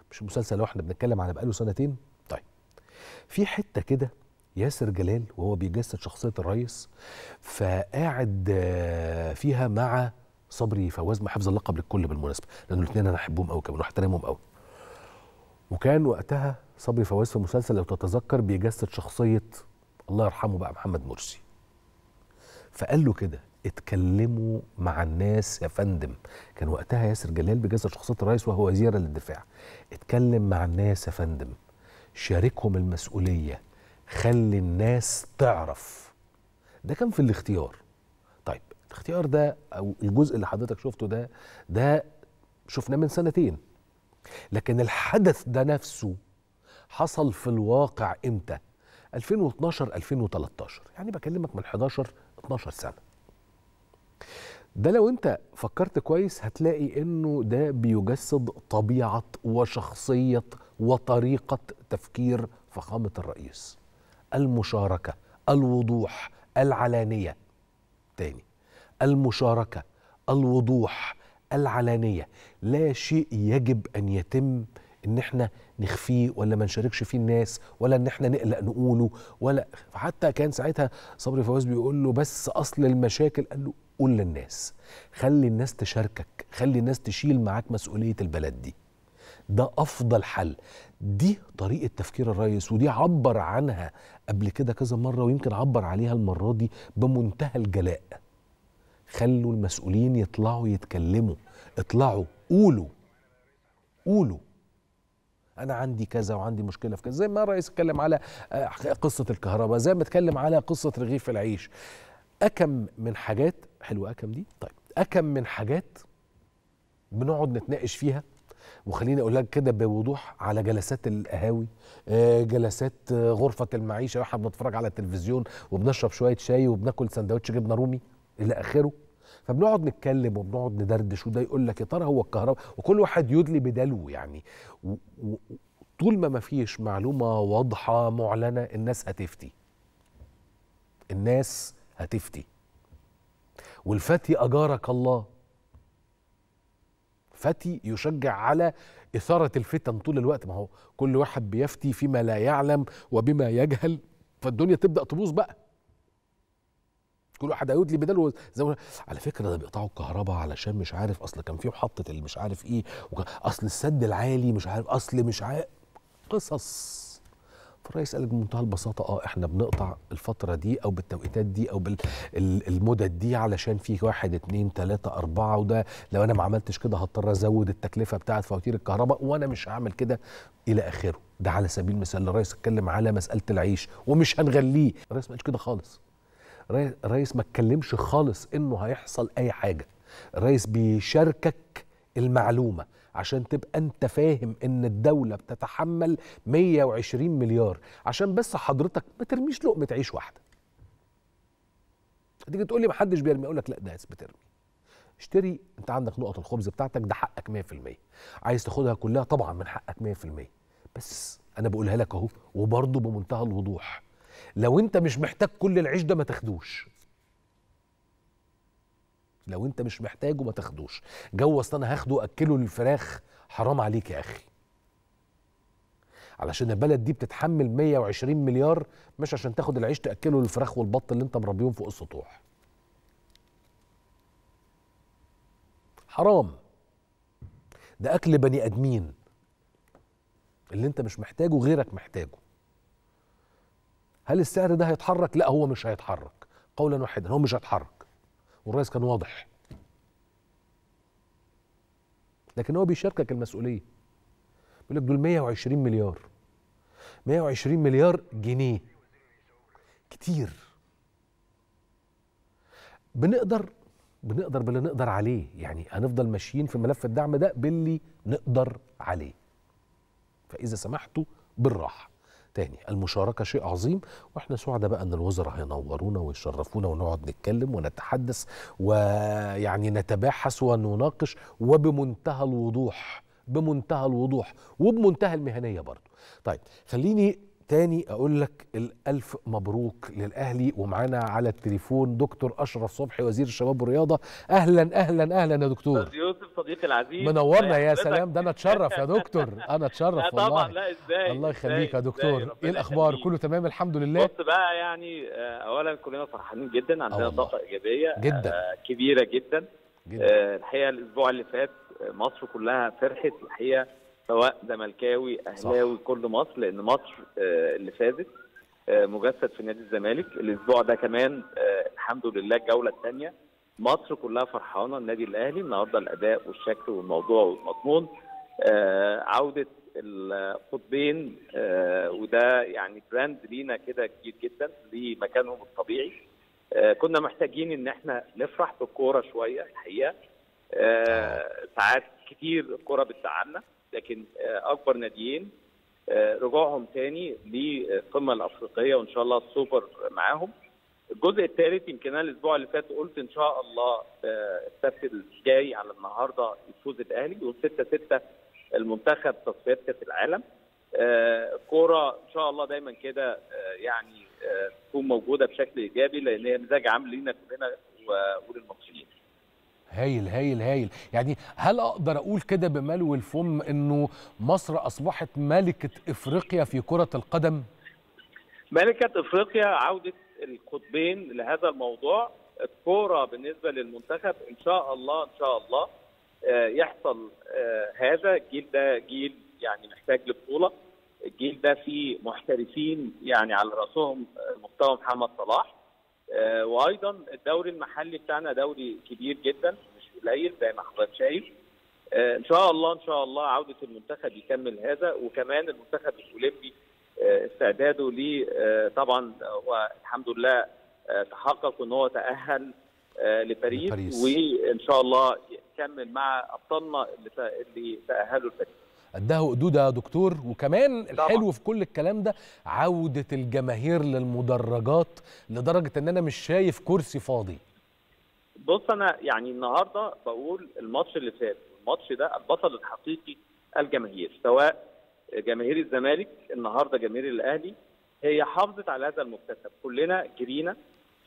مش المسلسل اللي احنا بنتكلم على بقاله سنتين طيب في حته كده ياسر جلال وهو بيجسد شخصيه الرئيس فقاعد آه، فيها مع صبري فواز مع حفظ اللقب للكل بالمناسبه لان الاثنين انا احبهم قوي كمان واحترمهم قوي وكان وقتها صبري فواز في المسلسل لو تتذكر بيجسد شخصيه الله يرحمه بقى محمد مرسي فقال له كده اتكلموا مع الناس يا فندم كان وقتها ياسر جلال بيجسد شخصيه الرئيس وهو وزيرا للدفاع اتكلم مع الناس يا فندم شاركهم المسؤوليه خلي الناس تعرف ده كان في الاختيار طيب الاختيار ده او الجزء اللي حضرتك شفته ده ده شفناه من سنتين لكن الحدث ده نفسه حصل في الواقع امتى 2012 2013 يعني بكلمك من 11 12 سنه ده لو انت فكرت كويس هتلاقي انه ده بيجسد طبيعه وشخصيه وطريقه تفكير فخامه الرئيس المشاركه الوضوح العلانيه تاني المشاركه الوضوح العلانيه لا شيء يجب ان يتم ان احنا نخفيه ولا ما نشاركش فيه الناس ولا ان احنا نقلق نقوله ولا حتى كان ساعتها صبري فواز بيقول له بس اصل المشاكل قال له قول للناس خلي الناس تشاركك خلي الناس تشيل معاك مسؤوليه البلد دي ده افضل حل دي طريقه تفكير الرئيس ودي عبر عنها قبل كده كذا مره ويمكن عبر عليها المره دي بمنتهى الجلاء خلوا المسؤولين يطلعوا يتكلموا اطلعوا قولوا قولوا انا عندي كذا وعندي مشكله في كذا زي ما الرئيس اتكلم على آه، قصه الكهرباء زي ما اتكلم على قصه رغيف العيش اكم من حاجات حلوه اكم دي طيب اكم من حاجات بنقعد نتناقش فيها وخليني اقول لك كده بوضوح على جلسات القهاوي آه، جلسات آه، غرفه المعيشه واحنا بنتفرج على التلفزيون وبنشرب شويه شاي وبناكل سندوتش جبنه رومي الى اخره فبنقعد نتكلم وبنقعد ندردش وده يقول لك يا ترى هو الكهرباء وكل واحد يدلي بدلو يعني و- و- طول ما ما فيش معلومه واضحه معلنه الناس هتفتي الناس هتفتي والفتي اجارك الله فتي يشجع على إثارة الفتن طول الوقت ما هو كل واحد بيفتي فيما لا يعلم وبما يجهل فالدنيا تبدأ تبوظ بقى كل واحد هيدلي بداله زي ما على فكره ده بيقطعوا الكهرباء علشان مش عارف اصل كان في محطه اللي مش عارف ايه وك- اصل السد العالي مش عارف اصل مش عارف قصص فالرئيس قال بمنتهى البساطه اه احنا بنقطع الفتره دي او بالتوقيتات دي او بالمدد دي علشان في واحد اتنين تلاته اربعه وده لو انا ما عملتش كده هضطر ازود التكلفه بتاعه فواتير الكهرباء وانا مش هعمل كده الى اخره ده على سبيل المثال الرئيس اتكلم على مساله العيش ومش هنغليه الرئيس ما قالش كده خالص الرئي- الرئيس ما اتكلمش خالص انه هيحصل اي حاجه الرئيس بيشاركك المعلومه عشان تبقى انت فاهم ان الدوله بتتحمل 120 مليار عشان بس حضرتك ما ترميش لقمه عيش واحده تيجي تقول لي ما حدش بيرمي اقول لك لا ناس بترمي اشتري انت عندك نقط الخبز بتاعتك ده حقك 100% عايز تاخدها كلها طبعا من حقك 100% بس انا بقولها لك اهو وبرضه بمنتهى الوضوح لو انت مش محتاج كل العيش ده ما تاخدوش لو انت مش محتاجه ما تاخدوش جو اصل انا هاخده اكله للفراخ حرام عليك يا اخي علشان البلد دي بتتحمل 120 مليار مش عشان تاخد العيش تاكله للفراخ والبط اللي انت مربيهم فوق السطوح حرام ده اكل بني ادمين اللي انت مش محتاجه غيرك محتاجه هل السعر ده هيتحرك لا هو مش هيتحرك قولا واحدا هو مش هيتحرك والرئيس كان واضح لكن هو بيشاركك المسؤوليه بيقول لك دول 120 مليار 120 مليار جنيه كتير بنقدر بنقدر باللي نقدر عليه يعني هنفضل ماشيين في ملف الدعم ده باللي نقدر عليه فاذا سمحتوا بالراحه تاني المشاركه شيء عظيم واحنا سعداء بقى ان الوزراء هينورونا ويشرفونا ونقعد نتكلم ونتحدث ويعني نتباحث ونناقش وبمنتهى الوضوح بمنتهى الوضوح وبمنتهى المهنيه برضو طيب خليني تاني اقول لك الالف مبروك للاهلي ومعانا على التليفون دكتور اشرف صبحي وزير الشباب والرياضه اهلا اهلا اهلا يا دكتور استاذ يوسف صديقي العزيز منورنا يا حضرتك. سلام ده انا اتشرف يا دكتور انا اتشرف لا والله طبعا لا ازاي الله إزاي؟ يخليك يا إزاي؟ دكتور ربنا ايه الاخبار يخليك. كله تمام الحمد لله بص بقى يعني آه، اولا كلنا فرحانين جدا عندنا والله. طاقه ايجابيه جدا. آه، كبيره جدا جدا آه، الحقيقه الاسبوع اللي فات آه، مصر كلها فرحت الحقيقه سواء زملكاوي اهلاوي كل مصر لان مصر آه، اللي فازت آه، مجسد في نادي الزمالك الاسبوع ده كمان آه، الحمد لله الجوله الثانيه مصر كلها فرحانه النادي الاهلي النهارده الاداء والشكل والموضوع والمضمون آه، عوده القطبين آه، وده يعني براند لينا كده كبير جدا لمكانهم الطبيعي آه، كنا محتاجين ان احنا نفرح بالكوره شويه الحقيقه آه، ساعات كتير الكوره بتزعلنا لكن آه، اكبر ناديين آه، رجوعهم تاني للقمه الافريقيه وان شاء الله السوبر معاهم الجزء الثالث يمكن انا الاسبوع اللي فات قلت ان شاء الله آه، السبت الجاي على النهارده يفوز الاهلي و6 6 المنتخب تصفيات كاس العالم آه، الكوره ان شاء الله دايما كده آه، يعني آه، تكون موجوده بشكل ايجابي لان هي مزاج عام لينا كلنا و- وللمصريين هايل هايل هايل يعني هل اقدر اقول كده بملو الفم انه مصر اصبحت ملكه افريقيا في كره القدم ملكة افريقيا عودة القطبين لهذا الموضوع الكورة بالنسبة للمنتخب ان شاء الله ان شاء الله آه، يحصل آه، هذا الجيل ده جيل يعني محتاج لبطولة الجيل ده فيه محترفين يعني على رأسهم آه، مستوى محمد صلاح آه، وايضا الدوري المحلي بتاعنا دوري كبير جدا مش قليل زي ما حضرتك شايف آه، ان شاء الله ان شاء الله عوده المنتخب يكمل هذا وكمان المنتخب الاولمبي آه، استعداده ليه آه، طبعا هو الحمد لله آه، تحقق ان هو تاهل آه، لباريس لباريس. وان شاء الله يكمل مع ابطالنا اللي ت- اللي تاهلوا لباريس قدها قدود يا دكتور وكمان طبعاً. الحلو في كل الكلام ده عوده الجماهير للمدرجات لدرجه ان انا مش شايف كرسي فاضي بص انا يعني النهارده بقول الماتش اللي فات الماتش ده البطل الحقيقي الجماهير سواء جماهير الزمالك النهارده جماهير الاهلي هي حافظت على هذا المكتسب كلنا جرينا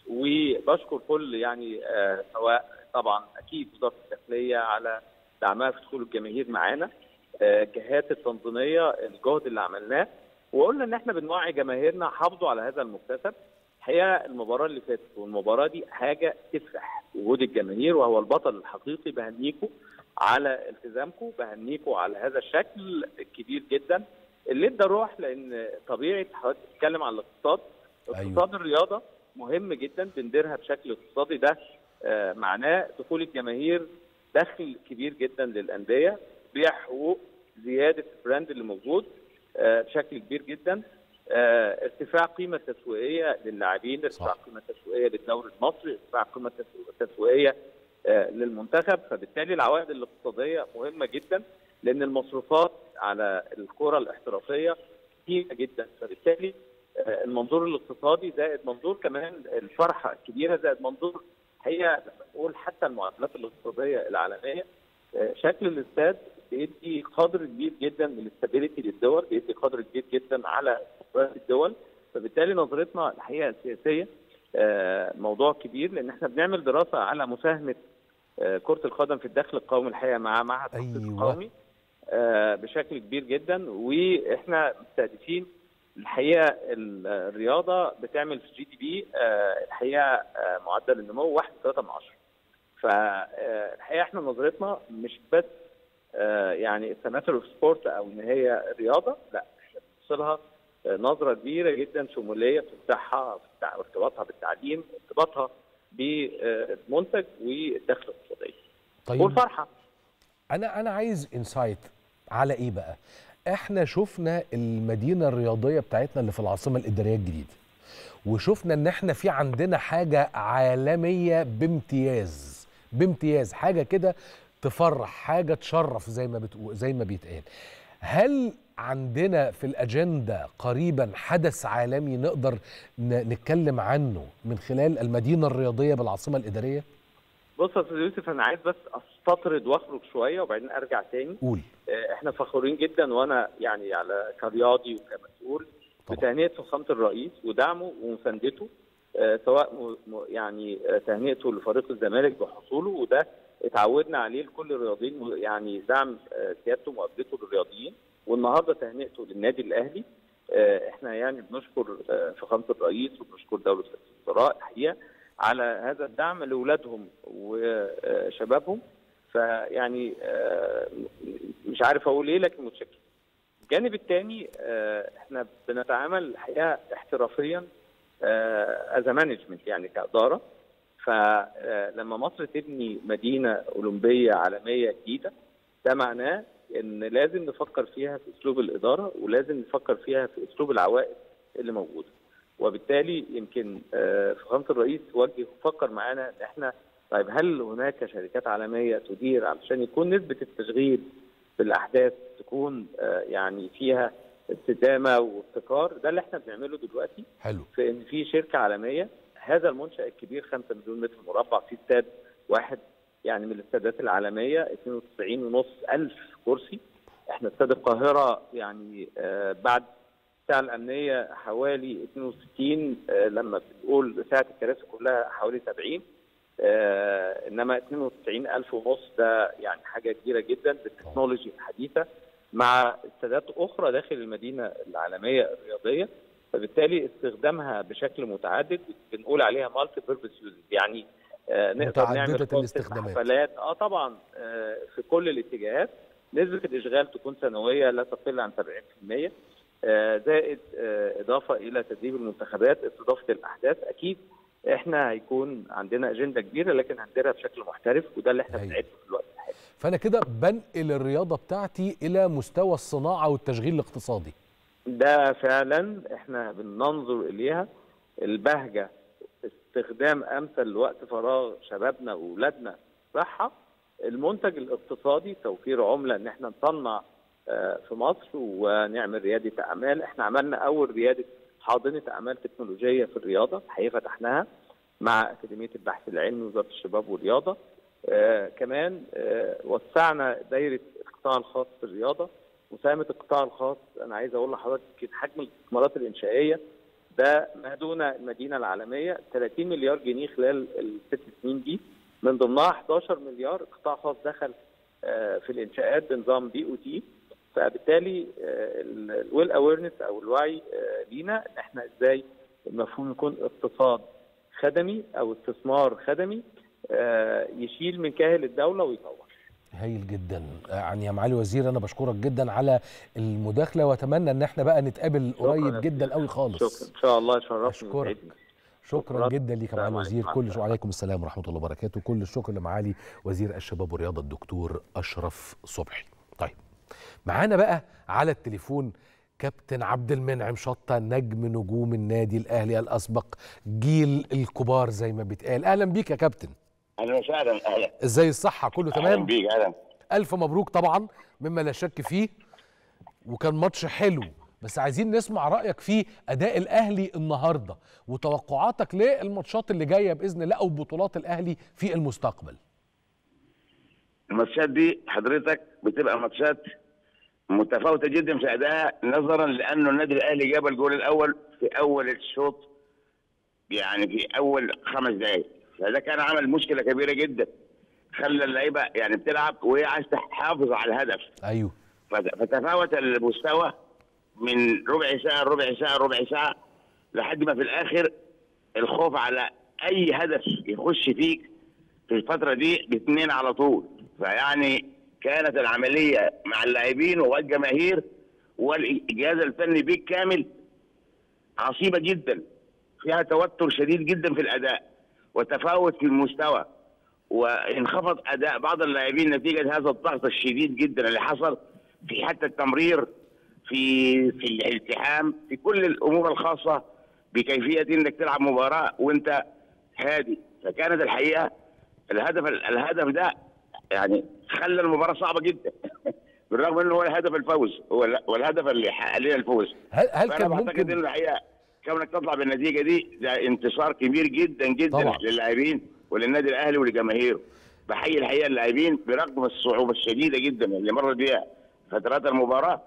وبشكر كل يعني آه سواء طبعا اكيد وزاره الداخليه على دعمها في دخول الجماهير معانا آه الجهات التنظيميه الجهد اللي عملناه وقلنا ان احنا بنوعي جماهيرنا حافظوا على هذا المكتسب الحقيقه المباراه اللي فاتت والمباراه دي حاجه تفرح وجود الجماهير وهو البطل الحقيقي بهنيكم على التزامكم بهنيكم على هذا الشكل الكبير جدا اللي ادى روح لان طبيعه حضرتك بتتكلم عن الاقتصاد أيوة. اقتصاد الرياضه مهم جدا بنديرها بشكل اقتصادي ده آه، معناه دخول الجماهير دخل كبير جدا للانديه بيع حقوق زياده البراند اللي موجود آه، بشكل كبير جدا آه، ارتفاع قيمه تسويقيه للاعبين ارتفاع صح. قيمه تسويقيه للدوري المصري ارتفاع قيمه تسو- تسويقيه آه، للمنتخب فبالتالي العوائد الاقتصاديه مهمه جدا لان المصروفات على الكره الاحترافيه كتيره جدا فبالتالي آه، المنظور الاقتصادي زائد منظور كمان الفرحه الكبيره زائد منظور هي بقول حتى المعادلات الاقتصاديه العالميه آه، شكل الاستاد بيدي قدر كبير جدا من الاستابيليتي للدول بيدي قدر كبير جدا على استقرار الدول فبالتالي نظرتنا الحقيقه السياسيه آه، موضوع كبير لان احنا بنعمل دراسه على مساهمه آه، كره القدم في الدخل القومي الحقيقه مع معهد التخطيط أيوة. القومي آه، بشكل كبير جدا واحنا مستهدفين الحقيقه ال- الرياضه بتعمل في جي دي بي الحقيقه آه، معدل النمو 1.3 من عشرة فالحقيقه احنا نظرتنا مش بس آه، يعني التماثل اوف سبورت او ان هي رياضه لا احنا بنبص لها آه، نظره كبيره جدا شموليه في الصحه في التع- ارتباطها بالتعليم ارتباطها بالمنتج والدخل الاقتصادي طيب والفرحه انا انا عايز انسايت على ايه بقى احنا شفنا المدينه الرياضيه بتاعتنا اللي في العاصمه الاداريه الجديده وشفنا ان احنا في عندنا حاجه عالميه بامتياز بامتياز حاجه كده تفرح حاجه تشرف زي ما بتقول زي ما بيتقال هل عندنا في الاجنده قريبا حدث عالمي نقدر ن- نتكلم عنه من خلال المدينه الرياضيه بالعاصمه الاداريه بص يا استاذ يوسف انا عايز بس استطرد واخرج شويه وبعدين ارجع تاني قول آه، احنا فخورين جدا وانا يعني على كرياضي وكمسؤول طبعا. بتهنئه فخامه الرئيس ودعمه ومساندته آه، سواء م- م- يعني آه، تهنئته لفريق الزمالك بحصوله وده اتعودنا عليه لكل الرياضيين يعني دعم آه، سيادته ومقابلته للرياضيين والنهارده تهنئته للنادي الاهلي آه، احنا يعني بنشكر آه، فخامه الرئيس وبنشكر دوله الوزراء الحقيقه على هذا الدعم لاولادهم وشبابهم فيعني آه، مش عارف اقول ايه لكن متشكر. الجانب الثاني احنا بنتعامل الحقيقه احترافيا از مانجمنت يعني كاداره فلما مصر تبني مدينه اولمبيه عالميه جديده ده معناه ان لازم نفكر فيها في اسلوب الاداره ولازم نفكر فيها في اسلوب العوائد اللي موجوده وبالتالي يمكن آه، فخامه الرئيس وجه وفكر معانا ان احنا طيب هل هناك شركات عالميه تدير علشان يكون نسبه التشغيل في الاحداث تكون آه، يعني فيها استدامه وابتكار ده اللي احنا بنعمله دلوقتي حلو في ان في شركه عالميه هذا المنشا الكبير 5 مليون متر مربع في استاد واحد يعني من الاستادات العالميه 92 ونص الف كرسي احنا استاد القاهره يعني آه بعد الساعه الامنيه حوالي 62 آه لما بنقول ساعه الكراسي كلها حوالي 70 آه انما 92 الف ونص ده يعني حاجه كبيره جدا بالتكنولوجي الحديثه مع استادات اخرى داخل المدينه العالميه الرياضيه فبالتالي استخدامها بشكل متعدد بنقول عليها مالتي بيربز يعني آه نقدر متعددة نعمل كونسبت الاستخدامات. حفلات اه طبعا آه في كل الاتجاهات نسبه الاشغال تكون سنويه لا تقل عن 70% آه زائد آه اضافه الى تدريب المنتخبات استضافه الاحداث اكيد احنا هيكون عندنا اجنده كبيره لكن هنديرها بشكل محترف وده اللي احنا أيوة. بنعده في الوقت الحالي فانا كده بنقل الرياضه بتاعتي الى مستوى الصناعه والتشغيل الاقتصادي ده فعلا احنا بننظر اليها البهجه استخدام امثل لوقت فراغ شبابنا واولادنا صحه المنتج الاقتصادي توفير عمله ان احنا نصنع آه، في مصر ونعمل رياده اعمال احنا عملنا اول رياده حاضنه اعمال تكنولوجيه في الرياضه الحقيقه فتحناها مع اكاديميه البحث العلمي وزاره الشباب والرياضه آه كمان آه وسعنا دايره القطاع الخاص في الرياضه مساهمه القطاع الخاص انا عايز اقول لحضرتك يمكن حجم الاستثمارات الانشائيه ده ما دون المدينه العالميه 30 مليار جنيه خلال الست سنين دي من ضمنها 11 مليار قطاع خاص دخل آه، في الانشاءات بنظام بي او تي فبالتالي الويل اويرنس او الوعي آه، لينا ان احنا ازاي المفهوم يكون اقتصاد خدمي او استثمار خدمي آه، يشيل من كاهل الدوله ويطور هايل جدا يعني يا معالي وزير انا بشكرك جدا على المداخله واتمنى ان احنا بقى نتقابل شكراً قريب يا جدا قوي خالص شكرا ان شاء الله شرفني أشكرك. وسعدني شكرا شكراً. جدا ليك يا معالي السلام الوزير عليكم. كل مع شو عليكم السلام ورحمه الله وبركاته كل الشكر لمعالي وزير الشباب والرياضه الدكتور اشرف صبحي طيب معانا بقى على التليفون كابتن عبد المنعم شطه نجم نجوم النادي الاهلي الاسبق جيل الكبار زي ما بيتقال اهلا بيك يا كابتن اهلا وسهلا اهلا ازاي الصحه كله اهلا تمام بيك اهلا الف مبروك طبعا مما لا شك فيه وكان ماتش حلو بس عايزين نسمع رايك في اداء الاهلي النهارده وتوقعاتك للماتشات اللي جايه باذن الله او بطولات الاهلي في المستقبل الماتشات دي حضرتك بتبقى ماتشات متفاوته جدا في ادائها نظرا لانه النادي الاهلي جاب الجول الاول في اول الشوط يعني في اول خمس دقائق فده كان عمل مشكله كبيره جدا خلى اللعيبه يعني بتلعب وهي عايز تحافظ على الهدف ايوه فت- فتفاوت المستوى من ربع ساعه ربع ساعه ربع ساعه لحد ما في الاخر الخوف على اي هدف يخش فيك في الفتره دي باثنين على طول فيعني كانت العمليه مع اللاعبين والجماهير والجهاز الفني بالكامل عصيبه جدا فيها توتر شديد جدا في الاداء وتفاوت في المستوى وانخفض اداء بعض اللاعبين نتيجه هذا الضغط الشديد جدا اللي حصل في حتى التمرير في في الالتحام في كل الامور الخاصه بكيفيه انك تلعب مباراه وانت هادي فكانت الحقيقه الهدف الهدف ده يعني خلى المباراه صعبه جدا بالرغم انه هو هدف الفوز هو ال- هو الهدف اللي حقق لنا الفوز هل هل فانا كان بعتقد ممكن انه الحقيقه كونك تطلع بالنتيجه دي ده انتصار كبير جدا جدا طبعا. للاعبين وللنادي الاهلي ولجماهيره بحيي الحقيقه اللاعبين برغم الصعوبه الشديده جدا اللي مرت بيها فترات المباراه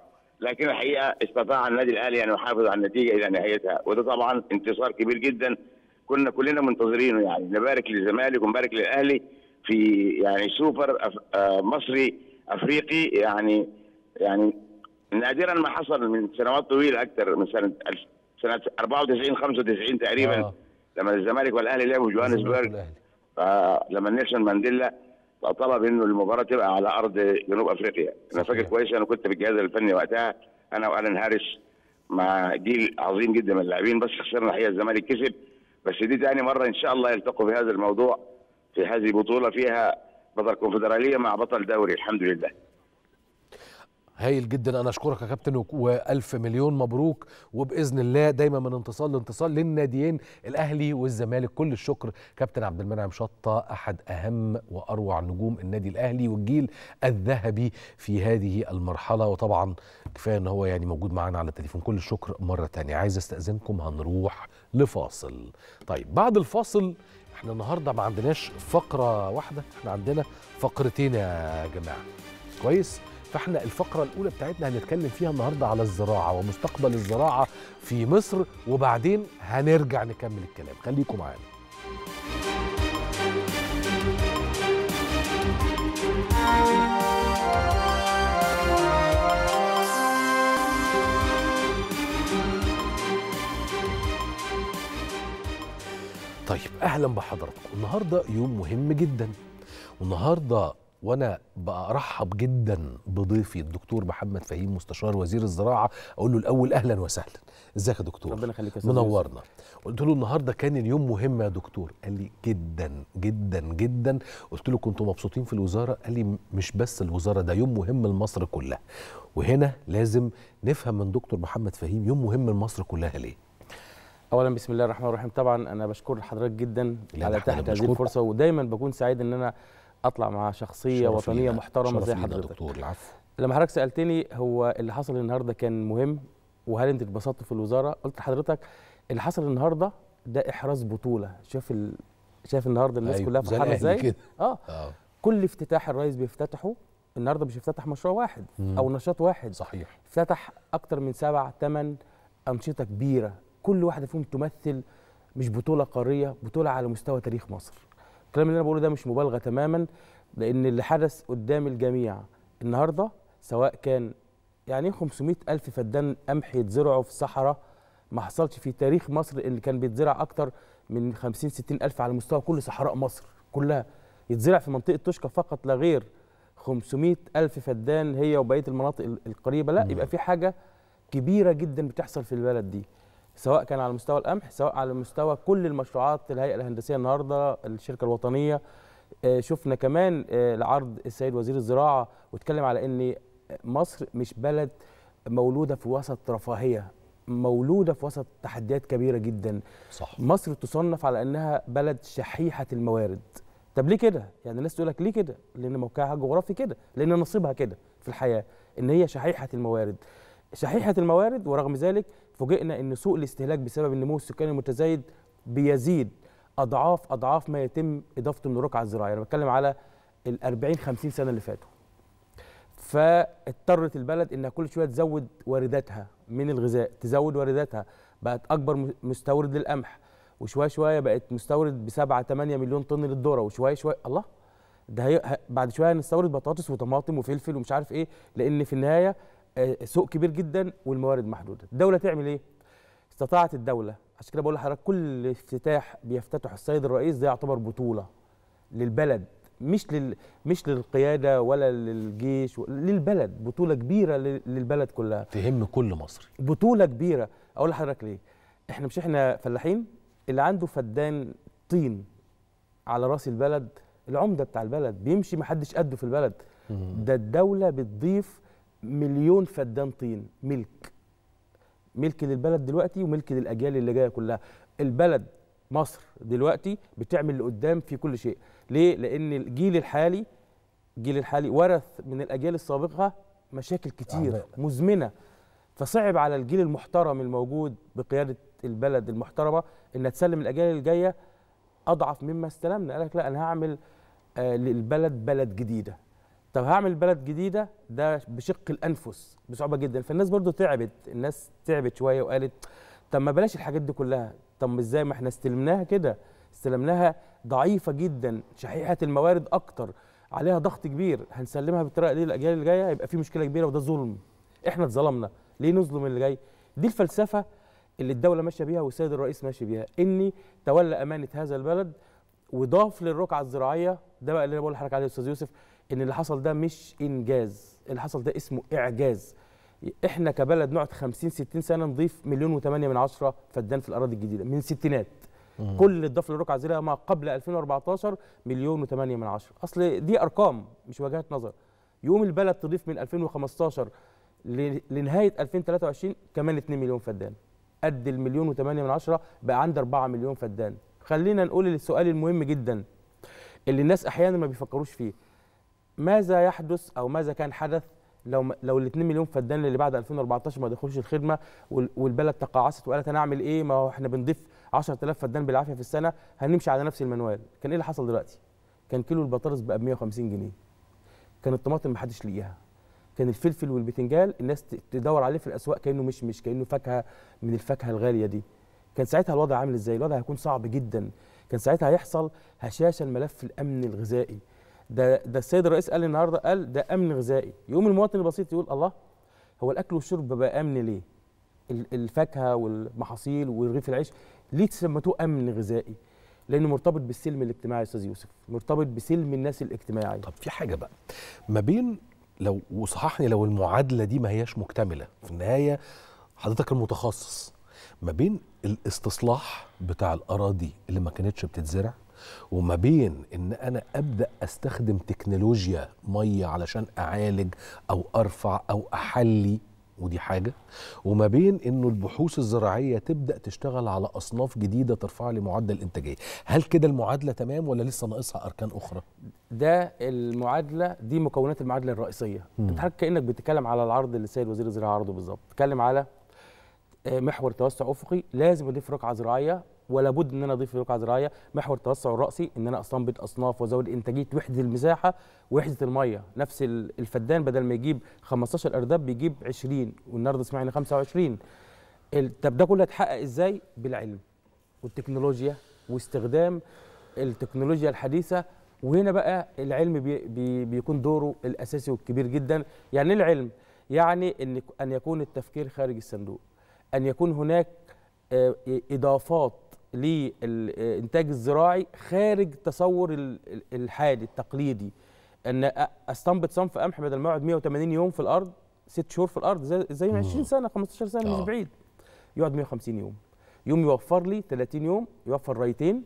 لكن الحقيقه استطاع النادي الاهلي ان يحافظ على النتيجه الى نهايتها وده طبعا انتصار كبير جدا كنا كلنا منتظرينه يعني نبارك للزمالك ونبارك للاهلي في يعني سوبر أف... آه مصري افريقي يعني يعني نادرا ما حصل من سنوات طويله اكثر من سنه الف- سنه 94 95 تقريبا آه. لما الزمالك والاهلي لعبوا في جوهانسبرج الأهلي. فلما نيلسون مانديلا طلب انه المباراه تبقى على ارض جنوب افريقيا انا فاكر كويس انا كنت في الجهاز الفني وقتها انا والان هاريس مع جيل عظيم جدا من اللاعبين بس خسرنا الحقيقه الزمالك كسب بس دي تاني مره ان شاء الله يلتقوا في هذا الموضوع في هذه بطوله فيها بطل كونفدراليه مع بطل دوري الحمد لله هايل جدا انا اشكرك يا كابتن وك- والف مليون مبروك وباذن الله دايما من انتصار لانتصار للناديين الاهلي والزمالك كل الشكر كابتن عبد المنعم شطه احد اهم واروع نجوم النادي الاهلي والجيل الذهبي في هذه المرحله وطبعا كفايه ان هو يعني موجود معانا على التليفون كل الشكر مره تانية عايز استاذنكم هنروح لفاصل طيب بعد الفاصل احنا النهارده ما عندناش فقره واحده احنا عندنا فقرتين يا جماعه كويس فاحنا الفقره الاولى بتاعتنا هنتكلم فيها النهارده على الزراعه ومستقبل الزراعه في مصر وبعدين هنرجع نكمل الكلام خليكم معانا طيب اهلا بحضراتكم النهارده يوم مهم جدا والنهارده وانا برحب جدا بضيفي الدكتور محمد فهيم مستشار وزير الزراعه اقول له الاول اهلا وسهلا ازيك يا دكتور ربنا يخليك يا أستاذ منورنا قلت له النهارده كان اليوم مهم يا دكتور قال لي جدا جدا جدا قلت له كنتوا مبسوطين في الوزاره قال لي مش بس الوزاره ده يوم مهم لمصر كلها وهنا لازم نفهم من دكتور محمد فهيم يوم مهم لمصر كلها ليه اولا بسم الله الرحمن الرحيم طبعا انا بشكر حضرتك جدا لا، على ده إحنا تحت اللي هذه بنشكرك. الفرصه ودايما بكون سعيد ان انا اطلع مع شخصيه شرف وطنيه لينا. محترمه شرف زي لينا يا حضرتك دكتور العفو لما حضرتك سالتني هو اللي حصل النهارده كان مهم وهل انت اتبسطت في الوزاره قلت لحضرتك اللي حصل النهارده ده احراز بطوله شايف ال... شايف النهارده الناس أيوة، كلها زي فرحانه الأهلي ازاي كده. اه اه كل افتتاح الرئيس بيفتتحه النهارده مش افتتح مشروع واحد مم. او نشاط واحد صحيح فتح اكتر من سبع ثمان انشطه كبيره كل واحده فيهم تمثل مش بطوله قاريه بطوله على مستوى تاريخ مصر الكلام اللي انا بقوله ده مش مبالغه تماما لان اللي حدث قدام الجميع النهارده سواء كان يعني إيه 500 الف فدان قمح يتزرعوا في الصحراء ما حصلش في تاريخ مصر اللي كان بيتزرع اكتر من 50 60 الف على مستوى كل صحراء مصر كلها يتزرع في منطقه توشكا فقط لا غير 500 الف فدان هي وبقيه المناطق ال- القريبه لا يبقى في حاجه كبيره جدا بتحصل في البلد دي سواء كان على مستوى القمح سواء على مستوى كل المشروعات الهيئه الهندسيه النهارده الشركه الوطنيه آه، شفنا كمان آه، لعرض السيد وزير الزراعه واتكلم على ان مصر مش بلد مولوده في وسط رفاهيه مولوده في وسط تحديات كبيره جدا صح مصر تصنف على انها بلد شحيحه الموارد طب ليه كده يعني الناس تقول لك ليه كده لان موقعها الجغرافي كده لان نصيبها كده في الحياه ان هي شحيحه الموارد شحيحه الموارد ورغم ذلك فوجئنا ان سوق الاستهلاك بسبب النمو السكاني المتزايد بيزيد اضعاف اضعاف ما يتم اضافته من الرقعه الزراعيه انا بتكلم على ال 40 50 سنه اللي فاتوا فاضطرت البلد انها كل شويه تزود وارداتها من الغذاء تزود وارداتها بقت اكبر م- مستورد للقمح وشويه شويه بقت مستورد ب 7 8 مليون طن للذره وشويه شويه الله ده هي ه- بعد شويه هنستورد بطاطس وطماطم وفلفل ومش عارف ايه لان في النهايه آه، سوق كبير جدا والموارد محدوده الدوله تعمل ايه استطاعت الدوله عشان كده بقول لحضرتك كل افتتاح بيفتتح السيد الرئيس ده يعتبر بطوله للبلد مش لل مش للقياده ولا للجيش و- للبلد بطوله كبيره لل- للبلد كلها تهم كل مصري بطوله كبيره اقول لحضرتك ليه احنا مش احنا فلاحين اللي عنده فدان طين على راس البلد العمده بتاع البلد بيمشي محدش قده في البلد ده الدوله بتضيف مليون فدان طين ملك ملك للبلد دلوقتي وملك للاجيال اللي جايه كلها البلد مصر دلوقتي بتعمل لقدام في كل شيء ليه لان الجيل الحالي الجيل الحالي ورث من الاجيال السابقه مشاكل كتير أعباء. مزمنه فصعب على الجيل المحترم الموجود بقياده البلد المحترمه انها تسلم الاجيال اللي جايه اضعف مما استلمنا قال لك لا انا هعمل آه للبلد بلد جديده طب هعمل بلد جديده ده بشق الانفس بصعوبه جدا فالناس برضو تعبت الناس تعبت شويه وقالت طب ما بلاش الحاجات دي كلها طب ازاي ما احنا استلمناها كده استلمناها ضعيفه جدا شحيحه الموارد اكتر عليها ضغط كبير هنسلمها بالطريقه دي للاجيال اللي جايه هيبقى في مشكله كبيره وده ظلم احنا اتظلمنا ليه نظلم اللي جاي دي الفلسفه اللي الدوله ماشيه بيها والسيد الرئيس ماشي بيها اني تولى امانه هذا البلد وضاف للرقعه الزراعيه ده بقى اللي انا بقول لحضرتك عليه يا استاذ يوسف ان اللي حصل ده مش انجاز اللي حصل ده اسمه اعجاز احنا كبلد نقعد 50 60 سنه نضيف مليون و8 من عشرة فدان في الاراضي الجديده من الستينات كل اللي اتضاف للرقعه الزراعيه ما قبل 2014 مليون و8 من عشرة اصل دي ارقام مش وجهات نظر يقوم البلد تضيف من 2015 ل- لنهايه 2023 كمان 2 مليون فدان قد المليون و8 من عشرة بقى عند 4 مليون فدان خلينا نقول السؤال المهم جدا اللي الناس احيانا ما بيفكروش فيه ماذا يحدث او ماذا كان حدث لو م- لو ال 2 مليون فدان اللي بعد 2014 ما دخلوش الخدمه وال- والبلد تقاعست وقالت انا اعمل ايه ما هو احنا بنضيف 10000 فدان بالعافيه في السنه هنمشي على نفس المنوال كان ايه اللي حصل دلوقتي كان كيلو البطاطس بقى ب 150 جنيه كان الطماطم ما حدش لقيها كان الفلفل والبتنجال الناس ت- تدور عليه في الاسواق كانه مش مش كانه فاكهه من الفاكهه الغاليه دي كان ساعتها الوضع عامل ازاي الوضع هيكون صعب جدا كان ساعتها هيحصل هشاشه الملف الامن الغذائي ده ده السيد الرئيس قال النهارده قال ده امن غذائي يقوم المواطن البسيط يقول الله هو الاكل والشرب بقى امن ليه ال- الفاكهه والمحاصيل ورغيف العيش ليه سميتوه امن غذائي لانه مرتبط بالسلم الاجتماعي يا استاذ يوسف مرتبط بسلم الناس الاجتماعي طب في حاجه بقى ما بين لو وصححني لو المعادله دي ما هياش مكتمله في النهايه حضرتك المتخصص ما بين الاستصلاح بتاع الاراضي اللي ما كانتش بتتزرع وما بين ان انا ابدا استخدم تكنولوجيا ميه علشان اعالج او ارفع او احلي ودي حاجه وما بين انه البحوث الزراعيه تبدا تشتغل على اصناف جديده ترفع لي معدل الانتاجيه هل كده المعادله تمام ولا لسه ناقصها اركان اخرى ده المعادله دي مكونات المعادله الرئيسيه انت حضرتك كانك بتتكلم على العرض اللي السيد وزير الزراعه عرضه بالظبط بتتكلم على آه، محور توسع افقي لازم اضيف رقعه زراعيه ولا بد ان انا اضيف رقعه زراعيه محور التوسع الراسي ان انا استنبط اصناف وازود انتاجيه وحده المساحه ووحده الميه نفس ال- الفدان بدل ما يجيب 15 ارداب بيجيب 20 والنهارده سمعنا 25 ال- طب ده كله هيتحقق ازاي بالعلم والتكنولوجيا واستخدام التكنولوجيا الحديثه وهنا بقى العلم بي بي بيكون دوره الاساسي والكبير جدا يعني ايه العلم يعني ان ان يكون التفكير خارج الصندوق ان يكون هناك آه، اضافات للانتاج الزراعي خارج تصور ال- ال- الحالي التقليدي ان أ- استنبط صنف قمح بدل ما يقعد 180 يوم في الارض ست شهور في الارض زي زي 20 سنه 15 سنه آه. مش بعيد يقعد 150 يوم يوم يوفر لي 30 يوم يوفر رايتين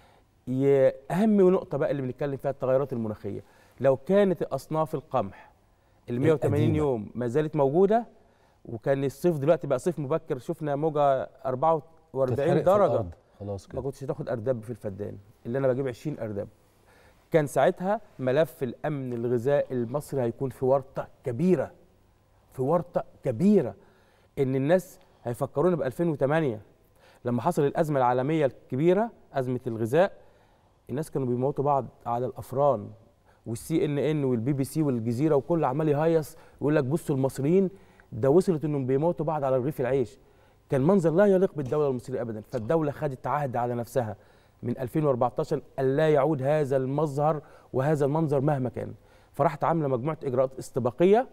ي- اهم نقطه بقى اللي بنتكلم فيها التغيرات المناخيه لو كانت اصناف القمح ال 180 القديمة. يوم ما زالت موجوده وكان الصيف دلوقتي بقى صيف مبكر شفنا موجه 44 تتحرق في درجه الأرض. خلاص ما كده كنتش تاخد ارداب في الفدان اللي انا بجيب 20 ارداب كان ساعتها ملف الامن الغذائي المصري هيكون في ورطه كبيره في ورطه كبيره ان الناس هيفكرونا ب 2008 لما حصل الازمه العالميه الكبيره ازمه الغذاء الناس كانوا بيموتوا بعض على الافران والسي ان ان والبي بي سي والجزيره وكل عمال يهيص يقول لك بصوا المصريين ده وصلت انهم بيموتوا بعض على رغيف العيش كان منظر لا يليق بالدوله المصريه ابدا فالدوله خدت عهد على نفسها من 2014 الا يعود هذا المظهر وهذا المنظر مهما كان فراحت عامله مجموعه اجراءات استباقيه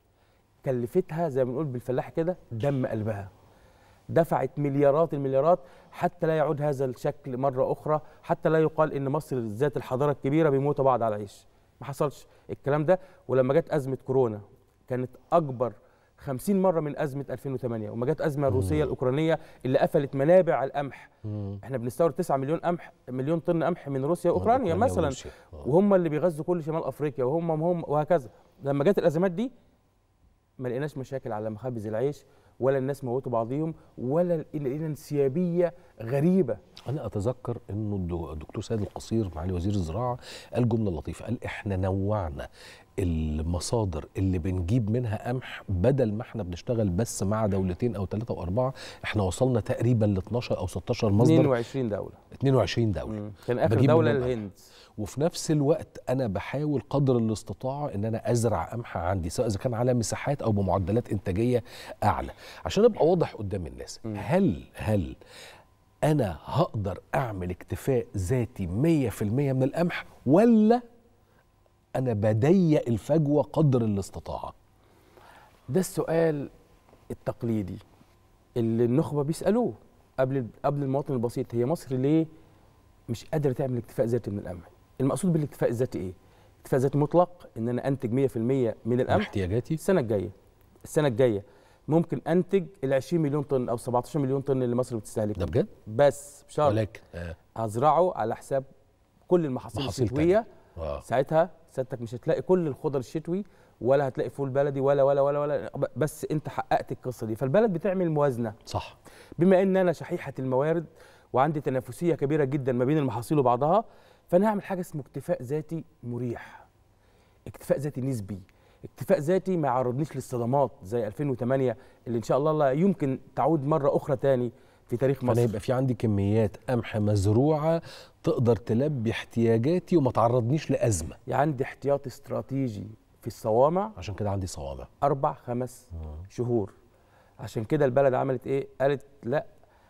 كلفتها زي ما بنقول بالفلاح كده دم قلبها دفعت مليارات المليارات حتى لا يعود هذا الشكل مرة أخرى حتى لا يقال إن مصر ذات الحضارة الكبيرة بيموتوا بعض على العيش ما حصلش الكلام ده ولما جت أزمة كورونا كانت أكبر 50 مرة من أزمة 2008 وما جت أزمة الروسية الأوكرانية اللي قفلت منابع القمح احنا بنستورد 9 مليون قمح مليون طن قمح من روسيا واوكرانيا أوكرانيا مثلا وروسيا. آه. وهم اللي بيغذوا كل شمال افريقيا وهم هم وهكذا لما جت الازمات دي ما لقيناش مشاكل على مخابز العيش ولا الناس موتوا بعضيهم ولا لقينا انسيابيه غريبه انا اتذكر انه الدو- الدكتور سيد القصير معالي وزير الزراعه قال جمله لطيفه قال احنا نوعنا المصادر اللي بنجيب منها قمح بدل ما احنا بنشتغل بس مع دولتين او ثلاثه واربعه احنا وصلنا تقريبا ل 12 او 16 مصدر 22 دوله 22 دوله مم. كان اخر بجيب دوله منهم الهند وفي نفس الوقت انا بحاول قدر الاستطاعه ان انا ازرع قمح عندي سواء اذا كان على مساحات او بمعدلات انتاجيه اعلى عشان ابقى واضح قدام الناس هل هل انا هقدر اعمل اكتفاء ذاتي 100% من القمح ولا انا بضيق الفجوه قدر الاستطاعه ده السؤال التقليدي اللي النخبه بيسالوه قبل قبل المواطن البسيط هي مصر ليه مش قادره تعمل اكتفاء ذاتي من القمح المقصود بالاكتفاء الذاتي ايه اكتفاء ذاتي مطلق ان انا انتج 100% من القمح احتياجاتي السنه الجايه السنه الجايه ممكن انتج ال 20 مليون طن او 17 مليون طن اللي مصر بتستهلكه ده بجد بس بشرط ولكن آه. هزرعه على حساب كل المحاصيل محاصيل الشتويه آه. ساعتها سيادتك مش هتلاقي كل الخضر الشتوي ولا هتلاقي فول بلدي ولا ولا ولا ولا بس انت حققت القصه دي فالبلد بتعمل موازنه صح بما ان انا شحيحه الموارد وعندي تنافسيه كبيره جدا ما بين المحاصيل وبعضها فانا هعمل حاجه اسمه اكتفاء ذاتي مريح اكتفاء ذاتي نسبي اكتفاء ذاتي ما يعرضنيش للصدمات زي 2008 اللي ان شاء الله لا يمكن تعود مره اخرى تاني في تاريخ فانا مصر يبقى في عندي كميات قمح مزروعه تقدر تلبي احتياجاتي وما تعرضنيش لازمه يعني عندي احتياط استراتيجي في الصوامع عشان كده عندي صوامع اربع خمس شهور عشان كده البلد عملت ايه قالت لا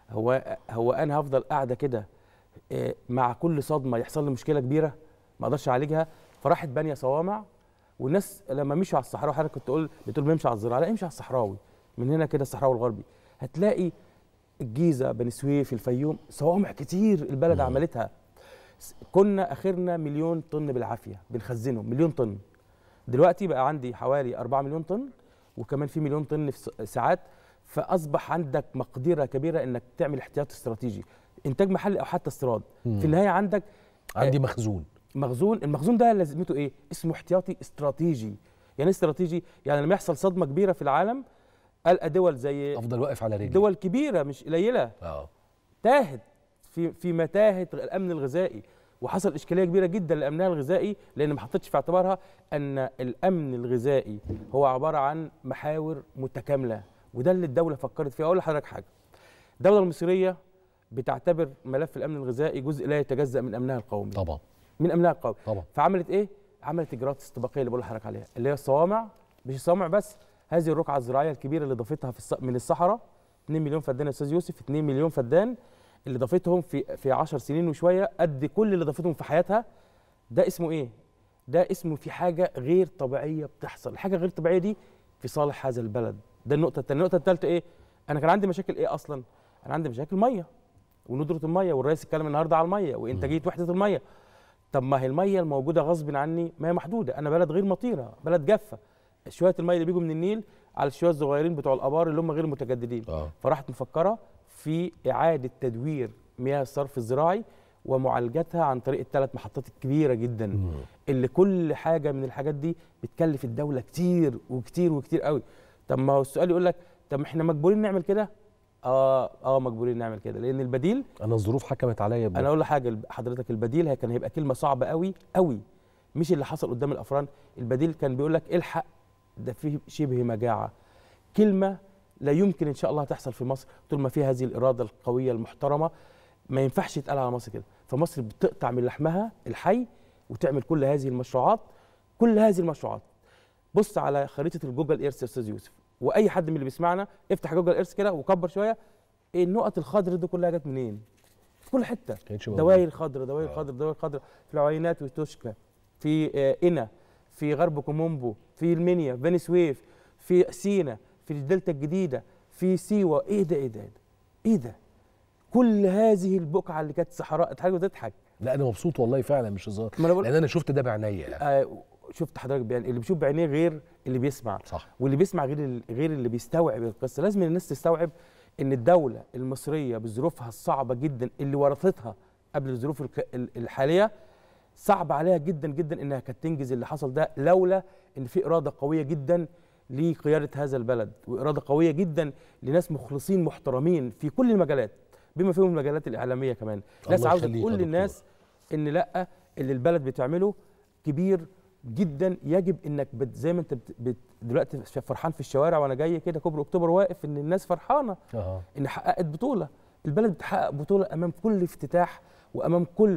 هو هو انا هفضل قاعده كده إيه، مع كل صدمه يحصل لي مشكله كبيره ما اقدرش اعالجها فراحت بانيه صوامع والناس لما مشوا على الصحراوي حضرتك كنت تقول بتقول بيمشي على الزراعه لا امشي على الصحراوي من هنا كده الصحراوي الغربي هتلاقي الجيزه بني سويف الفيوم صوامع كتير البلد عملتها س- كنا اخرنا مليون طن بالعافيه بنخزنه مليون طن دلوقتي بقى عندي حوالي 4 مليون طن وكمان في مليون طن في س- ساعات فاصبح عندك مقدره كبيره انك تعمل احتياط استراتيجي انتاج محلي او حتى استيراد في النهايه عندك عندي مخزون مخزون المخزون ده لازمته ايه اسمه احتياطي استراتيجي يعني ايه استراتيجي يعني لما يحصل صدمه كبيره في العالم القى دول زي افضل واقف على رجلي دول كبيره مش قليله اه تاهت في في متاهه الامن الغذائي وحصل اشكاليه كبيره جدا لامنها الغذائي لان ما حطتش في اعتبارها ان الامن الغذائي هو عباره عن محاور متكامله وده اللي الدوله فكرت فيه اقول لحضرتك حاجه الدوله المصريه بتعتبر ملف الامن الغذائي جزء لا يتجزا من امنها القومي طبعا من امنها القومي طبعا فعملت ايه عملت اجراءات استباقيه اللي بقول لحضرتك عليها اللي هي الصوامع مش الصوامع بس هذه الرقعه الزراعيه الكبيره اللي ضافتها في الص... من الصحراء 2 مليون فدان يا استاذ يوسف 2 مليون فدان اللي ضافتهم في في 10 سنين وشويه قد كل اللي ضافتهم في حياتها ده اسمه ايه ده اسمه في حاجه غير طبيعيه بتحصل الحاجه غير طبيعيه دي في صالح هذا البلد ده النقطه الثانيه النقطه الثالثه ايه انا كان عندي مشاكل ايه اصلا انا عندي مشاكل ميه وندره الميه والرئيس اتكلم النهارده على الميه وانتاجيه وحده الميه طب ما هي الميه الموجوده غصب عني ما هي محدوده انا بلد غير مطيره بلد جافه شويه الميه اللي بيجوا من النيل على الشويه الصغيرين بتوع الابار اللي هم غير متجددين اه فراحت مفكره في اعاده تدوير مياه الصرف الزراعي ومعالجتها عن طريق الثلاث محطات الكبيره جدا اللي كل حاجه من الحاجات دي بتكلف الدوله كتير وكتير وكتير قوي طب ما هو السؤال يقول لك طب ما احنا مجبورين نعمل كده اه اه مجبورين نعمل كده لان البديل انا الظروف حكمت عليا انا بده اقول لحاجه الب- حضرتك البديل هي كان هيبقى كلمه صعبه قوي قوي مش اللي حصل قدام الافران البديل كان بيقول لك الحق ده فيه شبه مجاعه كلمه لا يمكن ان شاء الله تحصل في مصر طول ما فيها هذه الاراده القويه المحترمه ما ينفعش يتقال على مصر كده فمصر بتقطع من لحمها الحي وتعمل كل هذه المشروعات كل هذه المشروعات بص على خريطه الجوجل ايرث يا استاذ يوسف واي حد من اللي بيسمعنا افتح جوجل ايرث كده وكبر شويه النقط الخضر دي كلها جت منين في كل حته كانتش موجودة. دوائر خضراء دوائر خضراء دوائر خضراء في العوينات وتوشكا في آه، قنا في غرب كومومبو في المنيا في بني سويف في سينا في الدلتا الجديده في سيوه ايه ده ايه ده ايه ده, إيه ده؟ كل هذه البقعه اللي كانت صحراء تضحك وتضحك لا انا مبسوط والله فعلا مش هزار ما أنا بقول- لان انا شفت ده بعينيا يعني آه شفت حضرتك يعني اللي بيشوف بعينيه غير اللي بيسمع صح واللي بيسمع غير ال- غير اللي بيستوعب القصه لازم الناس تستوعب ان الدوله المصريه بظروفها الصعبه جدا اللي ورثتها قبل الظروف الك- ال- الحاليه صعب عليها جدا جدا انها كانت تنجز اللي حصل ده لولا ان في اراده قويه جدا لقياده هذا البلد واراده قويه جدا لناس مخلصين محترمين في كل المجالات بما فيهم المجالات الاعلاميه كمان ناس الله عاوزه يخليك تقول يا دكتور. للناس ان لا اللي البلد بتعمله كبير جدا يجب انك بت زي ما انت بت بت دلوقتي فرحان في الشوارع وانا جاي كده كوبري اكتوبر واقف ان الناس فرحانه اه ان حققت بطوله البلد بتحقق بطوله امام كل افتتاح وامام كل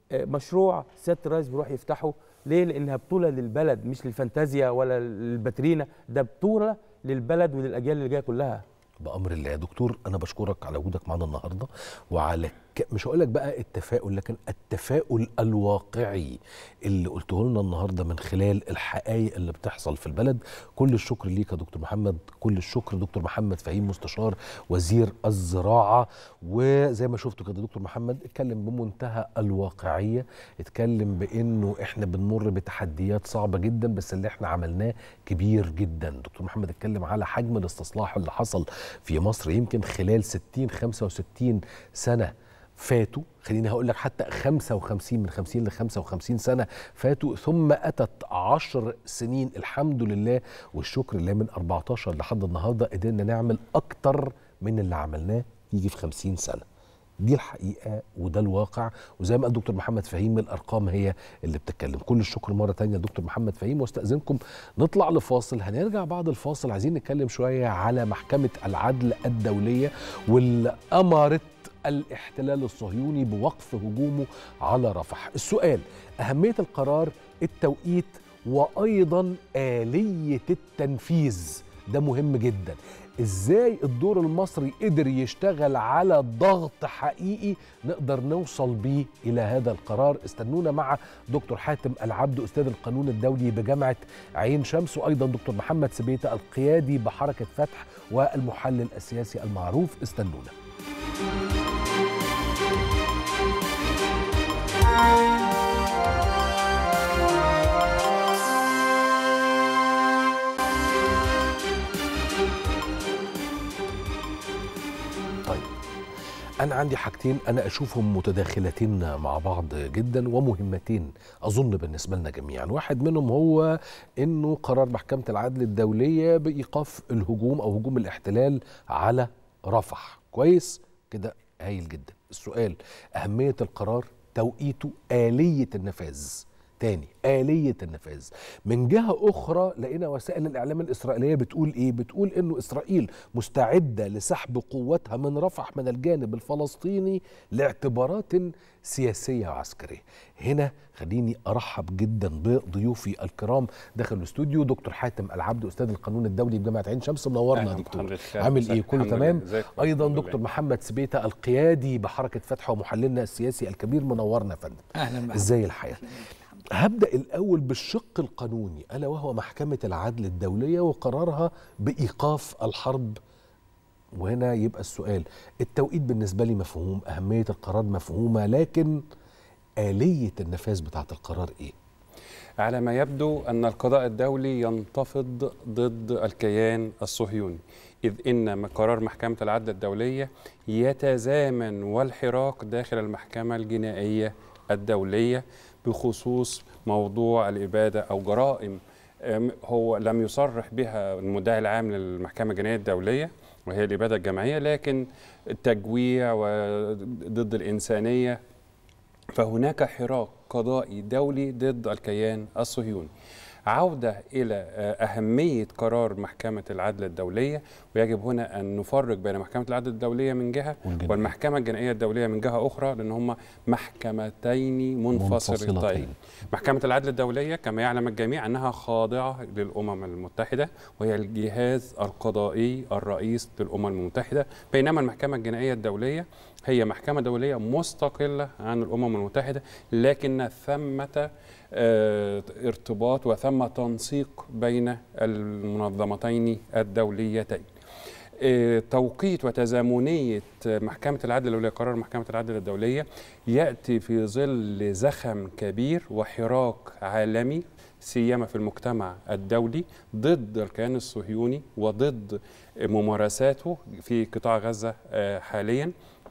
آه، مشروع سياده الرئيس بيروح يفتحه ليه؟ لانها بطوله للبلد مش للفانتازيا ولا للباترينا ده بطوله للبلد وللاجيال اللي جايه كلها بامر الله يا دكتور انا بشكرك على وجودك معنا النهارده وعلى ك... مش هقول لك بقى التفاؤل لكن التفاؤل الواقعي اللي قلته لنا النهارده من خلال الحقائق اللي بتحصل في البلد كل الشكر ليك يا دكتور محمد كل الشكر دكتور محمد فهيم مستشار وزير الزراعه وزي ما شفتوا كده دكتور محمد اتكلم بمنتهى الواقعيه اتكلم بانه احنا بنمر بتحديات صعبه جدا بس اللي احنا عملناه كبير جدا دكتور محمد اتكلم على حجم الاستصلاح اللي حصل في مصر يمكن خلال 60 65 سنه فاتوا خليني هقول لك حتى 55 من 50 ل 55 سنه فاتوا ثم اتت 10 سنين الحمد لله والشكر لله من 14 لحد النهارده قدرنا نعمل اكتر من اللي عملناه يجي في 50 سنه دي الحقيقه وده الواقع وزي ما قال دكتور محمد فهيم الارقام هي اللي بتتكلم كل الشكر مره تانية دكتور محمد فهيم واستاذنكم نطلع لفاصل هنرجع بعد الفاصل عايزين نتكلم شويه على محكمه العدل الدوليه واللي امرت الاحتلال الصهيوني بوقف هجومه على رفح السؤال أهمية القرار التوقيت وأيضا آلية التنفيذ ده مهم جدا ازاي الدور المصري قدر يشتغل على ضغط حقيقي نقدر نوصل بيه الى هذا القرار استنونا مع دكتور حاتم العبد استاذ القانون الدولي بجامعه عين شمس وايضا دكتور محمد سبيته القيادي بحركه فتح والمحلل السياسي المعروف استنونا طيب أنا عندي حاجتين أنا أشوفهم متداخلتين مع بعض جدا ومهمتين أظن بالنسبة لنا جميعا واحد منهم هو أنه قرار محكمة العدل الدولية بإيقاف الهجوم أو هجوم الاحتلال على رفح كويس كده هايل جدا السؤال أهمية القرار توقيته آلية النفاذ تاني آلية النفاذ من جهة أخرى لقينا وسائل الإعلام الإسرائيلية بتقول إيه؟ بتقول إنه إسرائيل مستعدة لسحب قوتها من رفح من الجانب الفلسطيني لاعتبارات سياسية وعسكرية هنا خليني أرحب جدا بضيوفي الكرام داخل الاستوديو دكتور حاتم العبد أستاذ القانون الدولي بجامعة عين شمس منورنا يا أهلاً دكتور بحضرتك. عامل ازيك؟ إيه كله الحمد تمام لله. ازيك؟ أيضا الحمد دكتور لله. محمد سبيته القيادي بحركة فتح ومحللنا السياسي الكبير منورنا يا فندم اهلا ازاي الحياه هبدا الاول بالشق القانوني الا وهو محكمه العدل الدوليه وقرارها بايقاف الحرب وهنا يبقى السؤال التوقيت بالنسبه لي مفهوم اهميه القرار مفهومه لكن اليه النفاذ بتاعه القرار ايه على ما يبدو أن القضاء الدولي ينتفض ضد الكيان الصهيوني إذ إن قرار محكمة العدل الدولية يتزامن والحراك داخل المحكمة الجنائية الدولية بخصوص موضوع الإبادة أو جرائم أم، هو لم يصرح بها المدعي العام للمحكمة الجنائية الدولية وهي الإبادة الجماعية لكن التجويع وضد الإنسانية فهناك حراك قضائي دولي ضد الكيان الصهيوني عودة إلى آه، أهمية قرار محكمة العدل الدولية ويجب هنا أن نفرق بين محكمة العدل الدولية من جهة والجنائية. والمحكمة الجنائية الدولية من جهة أخرى لأن هما محكمتين منفصلتين منفصلتين. محكمة العدل الدولية كما يعلم الجميع أنها خاضعة للأمم المتحدة وهي الجهاز القضائي الرئيس للأمم المتحدة بينما المحكمة الجنائية الدولية هي محكمة دولية مستقلة عن الأمم المتحدة لكن ثمة آه، ارتباط وثم تنسيق بين المنظمتين الدوليتين آه، توقيت وتزامنية محكمة العدل الدولية قرار محكمة العدل الدولية يأتي في ظل زخم كبير وحراك عالمي سيما في المجتمع الدولي ضد الكيان الصهيوني وضد ممارساته في قطاع غزة آه، حاليا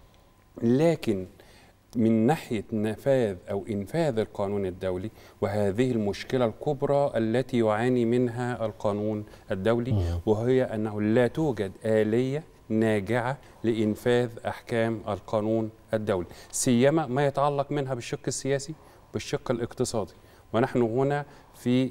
لكن من ناحية نفاذ أو إنفاذ القانون الدولي وهذه المشكلة الكبرى التي يعاني منها القانون الدولي وهي أنه لا توجد آلية ناجعة لإنفاذ أحكام القانون الدولي سيما ما يتعلق منها بالشق السياسي بالشق الاقتصادي ونحن هنا في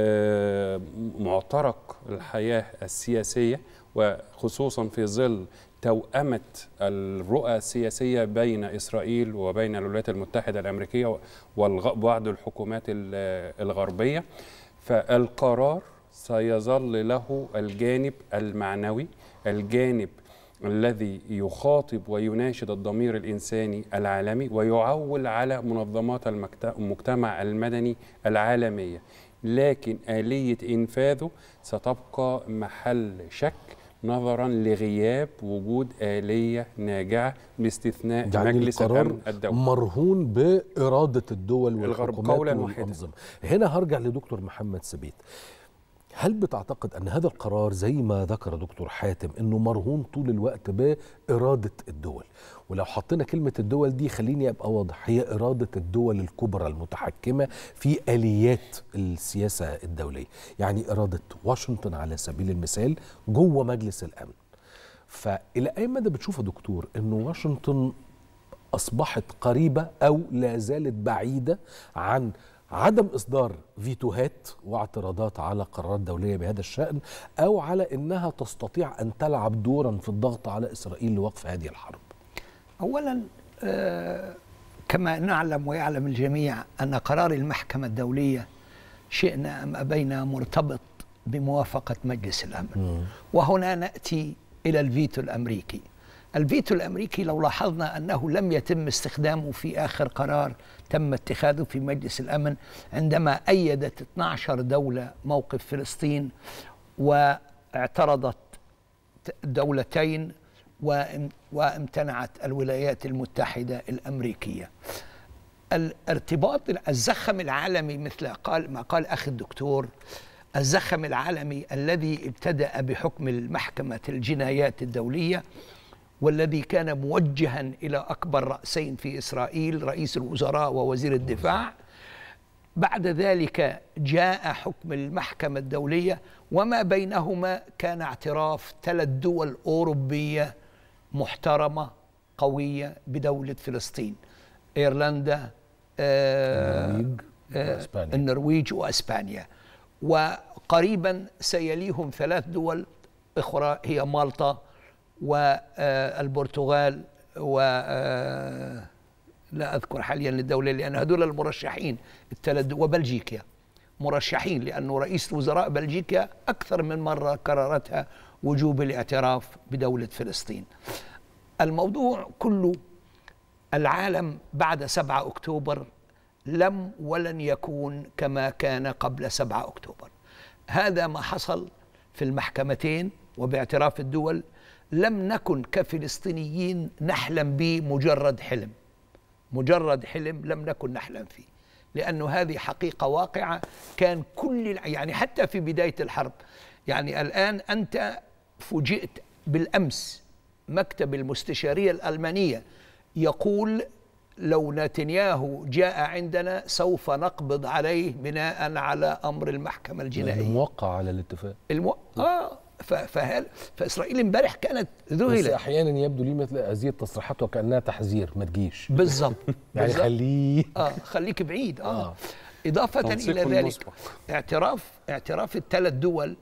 آه، معترك الحياة السياسية وخصوصا في ظل توأمة الرؤى السياسية بين إسرائيل وبين الولايات المتحدة الأمريكية وبعض الحكومات ال- الغربية فالقرار سيظل له الجانب المعنوي الجانب الذي يخاطب ويناشد الضمير الإنساني العالمي ويعول على منظمات المكت- المجتمع المدني العالمية لكن آلية إنفاذه ستبقى محل شك نظرا لغياب وجود آلية ناجعة باستثناء يعني مجلس القرار الأمن الدولي مرهون بإرادة الدول الغرب والحكومات قولاً واحداً. والأنظمة هنا هرجع لدكتور محمد سبيت هل بتعتقد أن هذا القرار زي ما ذكر دكتور حاتم أنه مرهون طول الوقت بإرادة الدول ولو حطينا كلمة الدول دي خليني أبقى واضح هي إرادة الدول الكبرى المتحكمة في آليات السياسة الدولية يعني إرادة واشنطن على سبيل المثال جوه مجلس الأمن فإلى أي مدى بتشوف يا دكتور أنه واشنطن اصبحت قريبه او لا زالت بعيده عن عدم اصدار فيتوهات واعتراضات على قرارات دوليه بهذا الشان او على انها تستطيع ان تلعب دورا في الضغط على اسرائيل لوقف هذه الحرب. اولا آه، كما نعلم ويعلم الجميع ان قرار المحكمه الدوليه شئنا ام ابينا مرتبط بموافقه مجلس الامن وهنا ناتي الى الفيتو الامريكي الفيتو الامريكي لو لاحظنا انه لم يتم استخدامه في اخر قرار تم اتخاذه في مجلس الامن عندما ايدت 12 دوله موقف فلسطين واعترضت دولتين وام- وامتنعت الولايات المتحده الامريكيه. الارتباط الزخم العالمي مثل قال ما قال اخي الدكتور الزخم العالمي الذي ابتدا بحكم المحكمه الجنايات الدوليه والذي كان موجها الى اكبر راسين في اسرائيل رئيس الوزراء ووزير الدفاع بعد ذلك جاء حكم المحكمة الدولية وما بينهما كان اعتراف ثلاث دول أوروبية محترمة قوية بدولة فلسطين إيرلندا آه، النرويج آه، وإسبانيا. النرويج وأسبانيا وقريبا سيليهم ثلاث دول أخرى هي مالطا والبرتغال و آه، لا اذكر حاليا الدوله لان هذول المرشحين الثلاث وبلجيكا مرشحين لانه رئيس وزراء بلجيكا اكثر من مره كررتها وجوب الاعتراف بدوله فلسطين. الموضوع كله العالم بعد 7 اكتوبر لم ولن يكون كما كان قبل 7 اكتوبر. هذا ما حصل في المحكمتين وباعتراف الدول لم نكن كفلسطينيين نحلم به مجرد حلم. مجرد حلم لم نكن نحلم فيه لأنه هذه حقيقة واقعة كان كل الع- يعني حتى في بداية الحرب يعني الآن أنت فوجئت بالأمس مكتب المستشارية الألمانية يقول لو نتنياهو جاء عندنا سوف نقبض عليه بناء على أمر المحكمة الجنائية موقع على الاتفاق المو... آه ف... فهل... فإسرائيل امبارح كانت بس ذهلت احيانا يبدو لي مثل هذه التصريحات وكانها تحذير ما تجيش بالضبط يعني بالضبط. خليه اه خليك بعيد اه, آه. آه. إضافة تنسيق إلى ذلك مسبق. اعتراف اعتراف الثلاث دول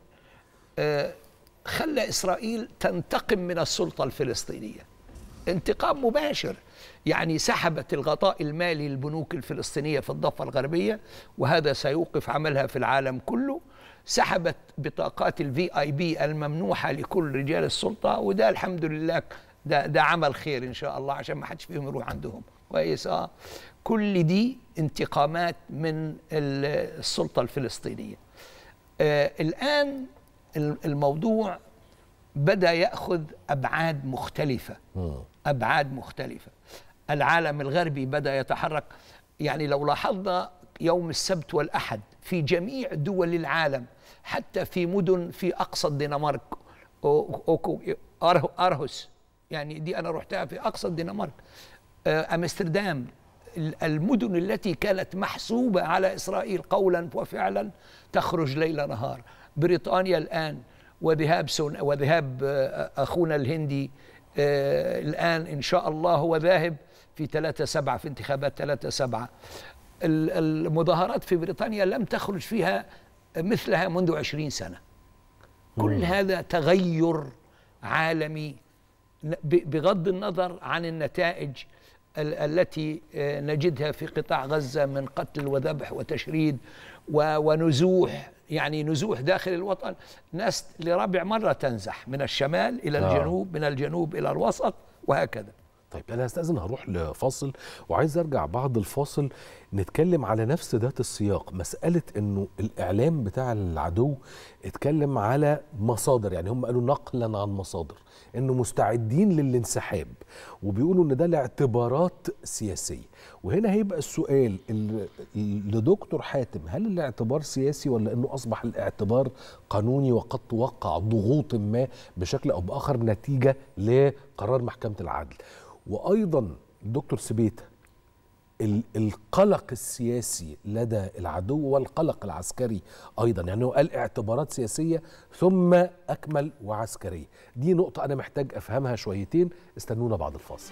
آه خلى إسرائيل تنتقم من السلطة الفلسطينية انتقام مباشر يعني سحبت الغطاء المالي للبنوك الفلسطينية في الضفة الغربية وهذا سيوقف عملها في العالم كله سحبت بطاقات الفي اي بي الممنوحة لكل رجال السلطة وده الحمد لله ده, ده عمل خير إن شاء الله عشان ما حدش فيهم يروح عندهم كويس اه كل دي انتقامات من ال- السلطة الفلسطينية آه الآن ال- الموضوع بدأ يأخذ أبعاد مختلفة أبعاد مختلفة العالم الغربي بدأ يتحرك يعني لو لاحظنا يوم السبت والأحد في جميع دول العالم حتى في مدن في أقصى الدنمارك أو- أوكو أره- أرهس يعني دي أنا رحتها في أقصى الدنمارك آه، أمستردام ال- المدن التي كانت محسوبة على إسرائيل قولا وفعلا تخرج ليل نهار بريطانيا الآن وذهاب سون وذهاب آه، أخونا الهندي آه، الآن إن شاء الله هو ذاهب في 3 سبعة في انتخابات 3 سبعة ال- المظاهرات في بريطانيا لم تخرج فيها مثلها منذ عشرين سنة كل هذا تغير عالمي ن- ب- بغض النظر عن النتائج ال- التي آه، نجدها في قطاع غزة من قتل وذبح وتشريد و- ونزوح يعني نزوح داخل الوطن ناس لرابع مرة تنزح من الشمال إلى آه. الجنوب من الجنوب إلى الوسط وهكذا طيب انا هستاذن هروح لفاصل وعايز ارجع بعد الفاصل نتكلم على نفس ذات السياق مساله انه الاعلام بتاع العدو اتكلم على مصادر يعني هم قالوا نقلا عن مصادر انه مستعدين للانسحاب وبيقولوا ان ده لاعتبارات سياسيه وهنا هيبقى السؤال ال- لدكتور حاتم هل الاعتبار سياسي ولا انه اصبح الاعتبار قانوني وقد توقع ضغوط ما بشكل او باخر نتيجه لقرار محكمه العدل وايضا دكتور سبيته ال- القلق السياسي لدى العدو والقلق العسكري ايضا يعني هو قال اعتبارات سياسيه ثم اكمل وعسكريه دي نقطه انا محتاج افهمها شويتين استنونا بعد الفاصل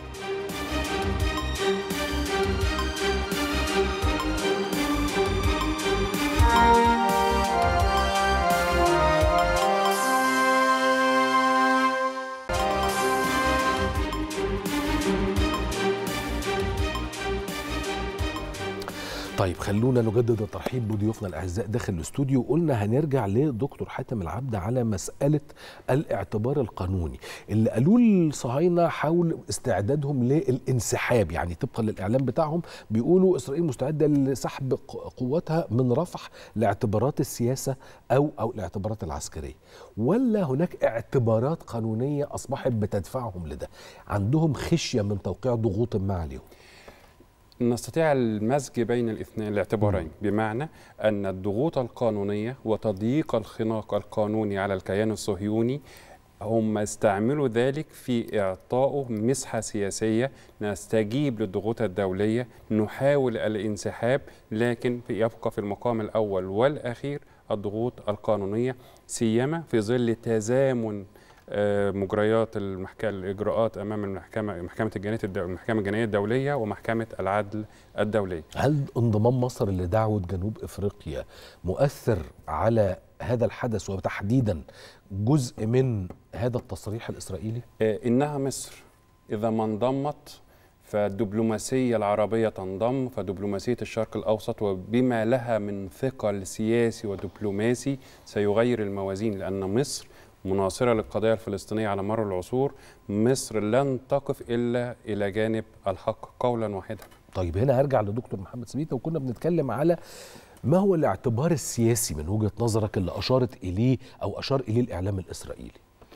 طيب خلونا نجدد الترحيب بضيوفنا الاعزاء داخل الاستوديو قلنا هنرجع لدكتور حاتم العبد على مساله الاعتبار القانوني اللي قالوه الصهاينه حول استعدادهم للانسحاب يعني طبقا للاعلام بتاعهم بيقولوا اسرائيل مستعده لسحب ق- قواتها من رفح لاعتبارات السياسه او او الاعتبارات العسكريه ولا هناك اعتبارات قانونيه اصبحت بتدفعهم لده عندهم خشيه من توقيع ضغوط ما عليهم نستطيع المزج بين الاثنين الاعتبارين بمعنى أن الضغوط القانونية وتضييق الخناق القانوني على الكيان الصهيوني هم استعملوا ذلك في إعطائه مسحة سياسية نستجيب للضغوط الدولية نحاول الانسحاب لكن في يبقى في المقام الأول والأخير الضغوط القانونية سيما في ظل تزامن آه، مجريات المحكمة الإجراءات أمام المحكمة محكمة الجنايات الدو... المحكمة الجنائية الدولية ومحكمة العدل الدولية هل انضمام مصر لدعوة جنوب افريقيا مؤثر على هذا الحدث وتحديدا جزء من هذا التصريح الاسرائيلي؟ آه، إنها مصر إذا ما انضمت فالدبلوماسية العربية تنضم فدبلوماسية الشرق الأوسط وبما لها من ثقل سياسي ودبلوماسي سيغير الموازين لأن مصر مناصرة للقضية الفلسطينية على مر العصور مصر لن تقف إلا إلى جانب الحق قولا واحدا طيب هنا هرجع لدكتور محمد سميته وكنا بنتكلم على ما هو الاعتبار السياسي من وجهة نظرك اللي أشارت إليه أو أشار إليه الإعلام الإسرائيلي؟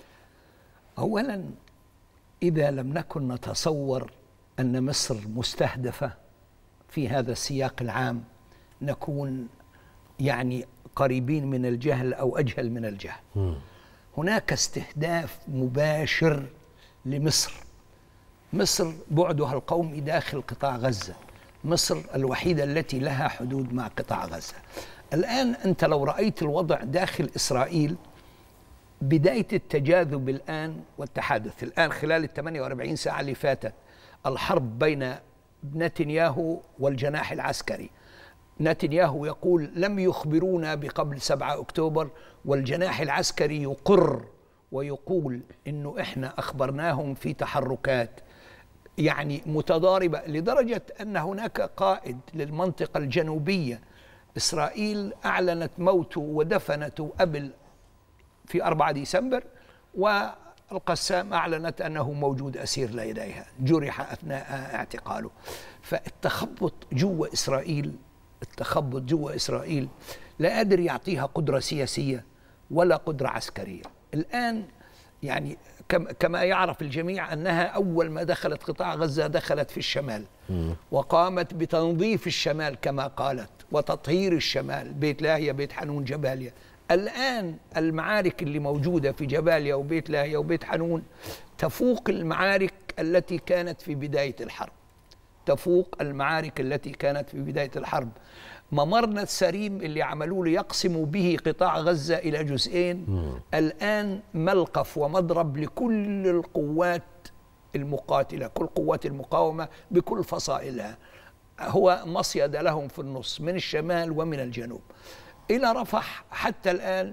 اولا اذا لم نكن نتصور ان مصر مستهدفه في هذا السياق العام نكون يعني قريبين من الجهل او اجهل من الجهل هناك استهداف مباشر لمصر مصر بعدها القومي داخل قطاع غزه مصر الوحيده التي لها حدود مع قطاع غزه الان انت لو رايت الوضع داخل اسرائيل بداية التجاذب الآن والتحدث الآن خلال ال 48 ساعة اللي فاتت الحرب بين نتنياهو والجناح العسكري نتنياهو يقول لم يخبرونا بقبل 7 أكتوبر والجناح العسكري يقر ويقول إنه إحنا أخبرناهم في تحركات يعني متضاربة لدرجة أن هناك قائد للمنطقة الجنوبية إسرائيل أعلنت موته ودفنته قبل في 4 ديسمبر والقسام أعلنت أنه موجود أسير لديها جرح أثناء اعتقاله فالتخبط جوا إسرائيل التخبط جوا إسرائيل لا قادر يعطيها قدرة سياسية ولا قدرة عسكرية الآن يعني كم- كما يعرف الجميع أنها أول ما دخلت قطاع غزة دخلت في الشمال وقامت بتنظيف الشمال كما قالت وتطهير الشمال بيت لاهيا بيت حنون جباليا الآن المعارك اللي موجودة في جباليا وبيت لاهيا وبيت حنون تفوق المعارك التي كانت في بداية الحرب تفوق المعارك التي كانت في بداية الحرب ممرنا السريم اللي عملوه ليقسموا به قطاع غزة إلى جزئين الآن ملقف ومضرب لكل القوات المقاتلة كل قوات المقاومة بكل فصائلها هو مصيد لهم في النص من الشمال ومن الجنوب إلى رفح حتى الآن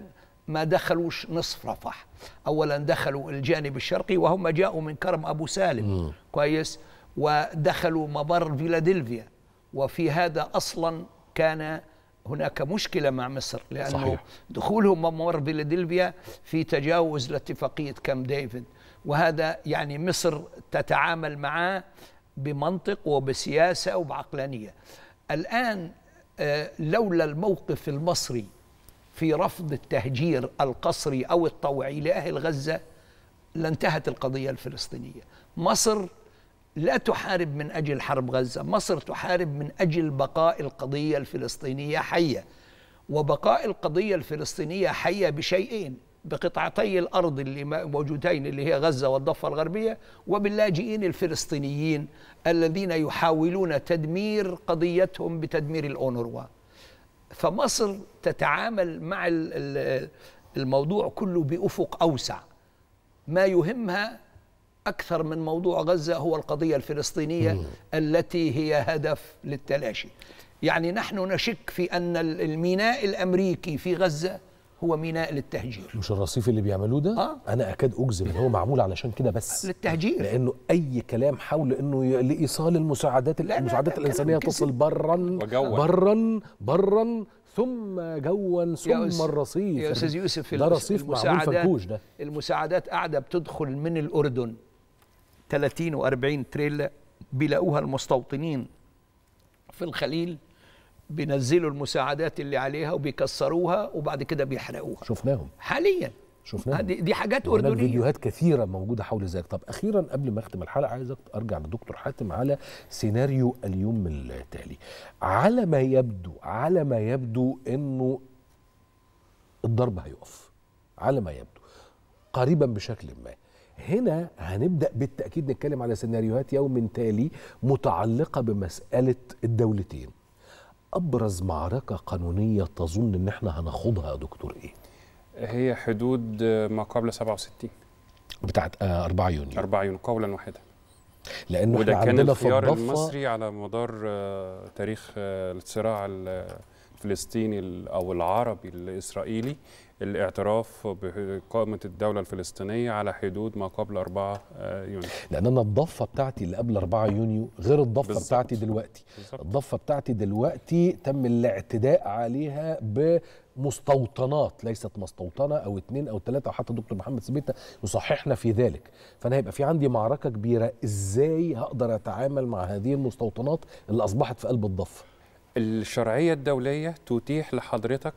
ما دخلوش نصف رفح اولا دخلوا الجانب الشرقي وهم جاءوا من كرم ابو سالم كويس ودخلوا ممر فيلادلفيا وفي هذا اصلا كان هناك مشكله مع مصر لانه صحيح. صحيح. دخولهم ممر فيلادلفيا في تجاوز لاتفاقيه كام ديفيد وهذا يعني مصر تتعامل معاه بمنطق وبسياسه وبعقلانيه الان آه، لولا الموقف المصري في رفض التهجير القسري او الطوعي لاهل غزه لانتهت القضيه الفلسطينيه مصر لا تحارب من اجل حرب غزه مصر تحارب من اجل بقاء القضيه الفلسطينيه حيه وبقاء القضيه الفلسطينيه حيه بشيئين بقطعتي الارض اللي ما- موجودين اللي هي غزه والضفه الغربيه وباللاجئين الفلسطينيين الذين يحاولون تدمير قضيتهم بتدمير الاونروا فمصر تتعامل مع ال- ال- الموضوع كله بافق اوسع ما يهمها اكثر من موضوع غزه هو القضيه الفلسطينيه التي هي هدف للتلاشي يعني نحن نشك في ان ال- الميناء الامريكي في غزه هو ميناء للتهجير مش الرصيف اللي بيعملوه ده آه. انا اكاد اجزم ان هو معمول علشان كده بس للتهجير لانه اي كلام حول انه ي- لايصال المساعدات لا، المساعدات لا، الانسانيه كلام تصل كذب. برا وجوا. برا برا ثم جوا ثم أس- الرصيف يا استاذ يوسف ده المس- رصيف معمول المساعدات- فنكوش ده المساعدات قاعده بتدخل من الاردن 30 و40 تريلا بيلاقوها المستوطنين في الخليل بينزلوا المساعدات اللي عليها وبيكسروها وبعد كده بيحرقوها شفناهم حاليا شفناهم هذه دي حاجات وهناك اردنيه فيديوهات كثيره موجوده حول ذلك طب اخيرا قبل ما اختم الحلقه عايز أك- ارجع لدكتور حاتم على سيناريو اليوم التالي على ما يبدو على ما يبدو انه الضرب هيقف على ما يبدو قريبا بشكل ما هنا هنبدا بالتاكيد نتكلم على سيناريوهات يوم تالي متعلقه بمساله الدولتين ابرز معركه قانونيه تظن ان احنا هناخدها يا دكتور ايه هي حدود ما قبل 67 بتاعت آه 4 يونيو 4 يونيو قولا واحدا لانه وده احنا كان عندنا في الخيار الضفه المصري على مدار آه، تاريخ آه، الصراع الفلسطيني ال- او العربي الاسرائيلي الاعتراف بإقامة الدولة الفلسطينية على حدود ما قبل 4 آه، يونيو لان انا الضفه بتاعتي اللي قبل 4 يونيو غير الضفه بالظبط. بتاعتي دلوقتي بالظبط. الضفه بتاعتي دلوقتي تم الاعتداء عليها بمستوطنات ليست مستوطنه او اتنين او تلاته او حتى دكتور محمد سبيته يصححنا في ذلك فانا هيبقى في عندي معركه كبيره ازاي هقدر اتعامل مع هذه المستوطنات اللي اصبحت في قلب الضفه الشرعية الدولية تتيح لحضرتك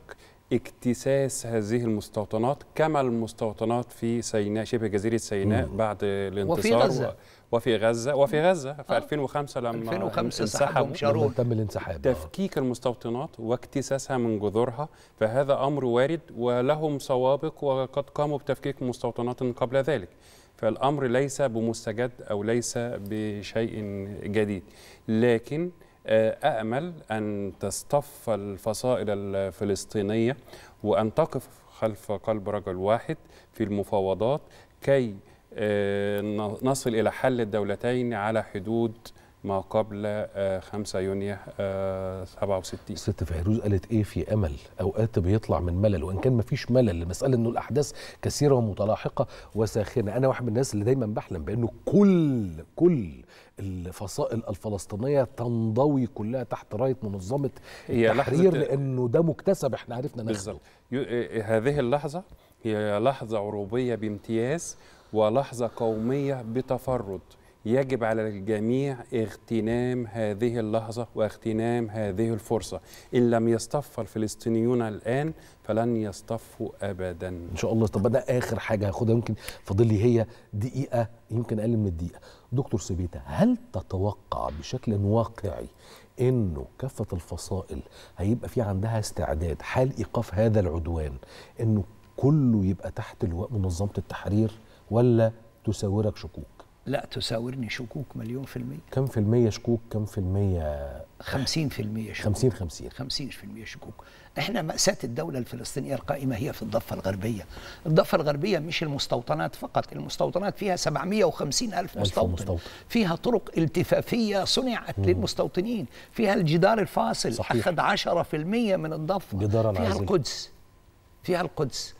اكتساس هذه المستوطنات كما المستوطنات في سيناء شبه جزيرة سيناء بعد الانتصار غزة. و- وفي غزة وفي غزة في 2005 لما 2005 انسحبوا انسحبهم شارون. لما تم الانسحاب آه. تفكيك المستوطنات واكتساسها من جذورها فهذا امر وارد ولهم سوابق وقد قاموا بتفكيك مستوطنات قبل ذلك فالامر ليس بمستجد او ليس بشيء جديد لكن آه، امل ان تصطف الفصائل الفلسطينيه وان تقف خلف قلب رجل واحد في المفاوضات كي آه، ن- نصل الى حل الدولتين على حدود ما قبل آه، 5 يونيو آه، 67 الست فيروز قالت ايه في امل اوقات بيطلع من ملل وان كان مفيش ملل المساله انه الاحداث كثيره ومتلاحقه وساخنه انا واحد من الناس اللي دايما بحلم بانه كل كل الفصائل الفلسطينيه تنضوي كلها تحت رايه منظمه هي التحرير لحظة- لانه ده مكتسب احنا عرفنا ناخده بالظبط يو- آه، هذه اللحظة هي لحظة عروبية بامتياز ولحظة قومية بتفرد يجب على الجميع اغتنام هذه اللحظة واغتنام هذه الفرصة إن لم يصطف الفلسطينيون الآن فلن يصطفوا أبدا ان شاء الله طب انا اخر حاجه هاخدها يمكن فاضل لي هي دقيقه يمكن اقل من الدقيقه دكتور سبيته هل تتوقع بشكل واقعي انه كافه الفصائل هيبقى في عندها استعداد حال ايقاف هذا العدوان انه كله يبقى تحت لواء منظمه التحرير ولا تساورك شكوك لا تساورني شكوك مليون في المية كم في المية شكوك كم في المية خمسين في المية شكوك خمسين خمسين خمسين في المية شكوك احنا مأساة الدولة الفلسطينية القائمة هي في الضفة الغربية الضفة الغربية مش المستوطنات فقط المستوطنات فيها 750 ألف مستوطن مستوطن. فيها طرق التفافية صنعت للمستوطنين فيها الجدار الفاصل صحيح. أخذ 10% من الضفة جدار فيها عازل. القدس فيها القدس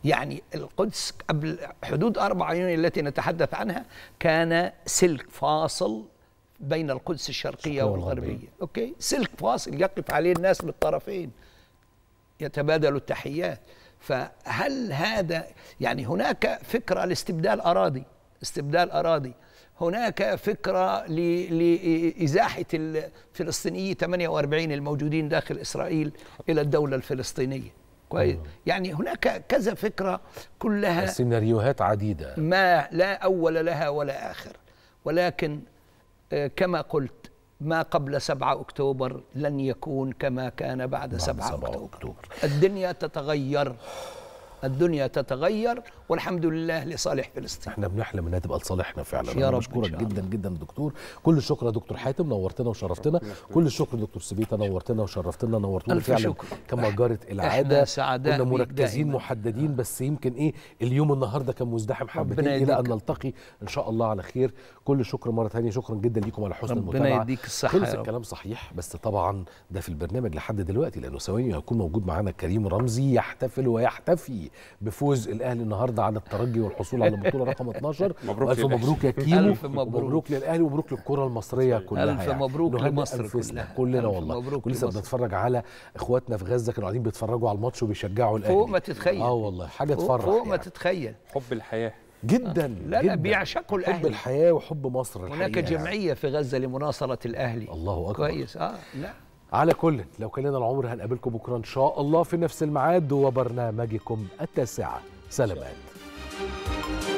يعني القدس قبل حدود أربع يونيو التي نتحدث عنها كان سلك فاصل بين القدس الشرقية والغربية أوكي سلك فاصل يقف عليه الناس من الطرفين يتبادلوا التحيات فهل هذا يعني هناك فكرة لاستبدال أراضي استبدال أراضي هناك فكرة ل- لإزاحة الفلسطينيي 48 الموجودين داخل إسرائيل إلى الدولة الفلسطينية كويس يعني هناك كذا فكرة كلها سيناريوهات عديده ما لا أول لها ولا آخر ولكن آه، كما قلت ما قبل 7 أكتوبر لن يكون كما كان بعد 7 أكتوبر. أكتوبر الدنيا تتغير الدنيا تتغير والحمد لله لصالح فلسطين احنا بنحلم انها تبقى لصالحنا فعلا يا أنا رب إن بشكرك شاء جدا جدا دكتور كل الشكر يا دكتور حاتم نورتنا وشرفتنا كل الشكر دكتور سبيتا نورتنا وشرفتنا نورتنا ألف فعلا شكر. كما جرت العاده سعداء كنا بيك مركزين دائماً. محددين بس يمكن ايه اليوم النهارده كان مزدحم حبتين ربنا الى ان يديك. نلتقي ان شاء الله على خير كل الشكر مره ثانيه شكرا جدا ليكم على حسن ربنا المتابعه يديك الصحة خلص يا رب. الكلام صحيح بس طبعا ده في البرنامج لحد دلوقتي لانه ثواني هيكون موجود معانا كريم رمزي يحتفل ويحتفي بفوز الاهلي النهارده على الترجي والحصول على البطوله رقم 12 مبروك الف للأهلي. مبروك يا كيمو ألف مبروك. مبروك للاهلي ومبروك للكره المصريه كلها ألف يعني. مبروك نهنئ لمصر أنفسنا كلها. كلنا ألف والله مبروك ولسه لمصر. بنتفرج على اخواتنا في غزه كانوا قاعدين بيتفرجوا على الماتش وبيشجعوا الاهلي فوق ما تتخيل اه والله حاجه فوق, تفرح فوق ما يعني. تتخيل حب الحياه جدا لا لا جداً. بيعشقوا حب الأهلي الحياه وحب مصر هناك الحقيقة يعني. جمعية في غزة لمناصرة الأهلي الله اكبر كويس اه لا على كل لو كان لنا العمر هنقابلكم بكره ان شاء الله في نفس الميعاد وبرنامجكم التاسعه سلامات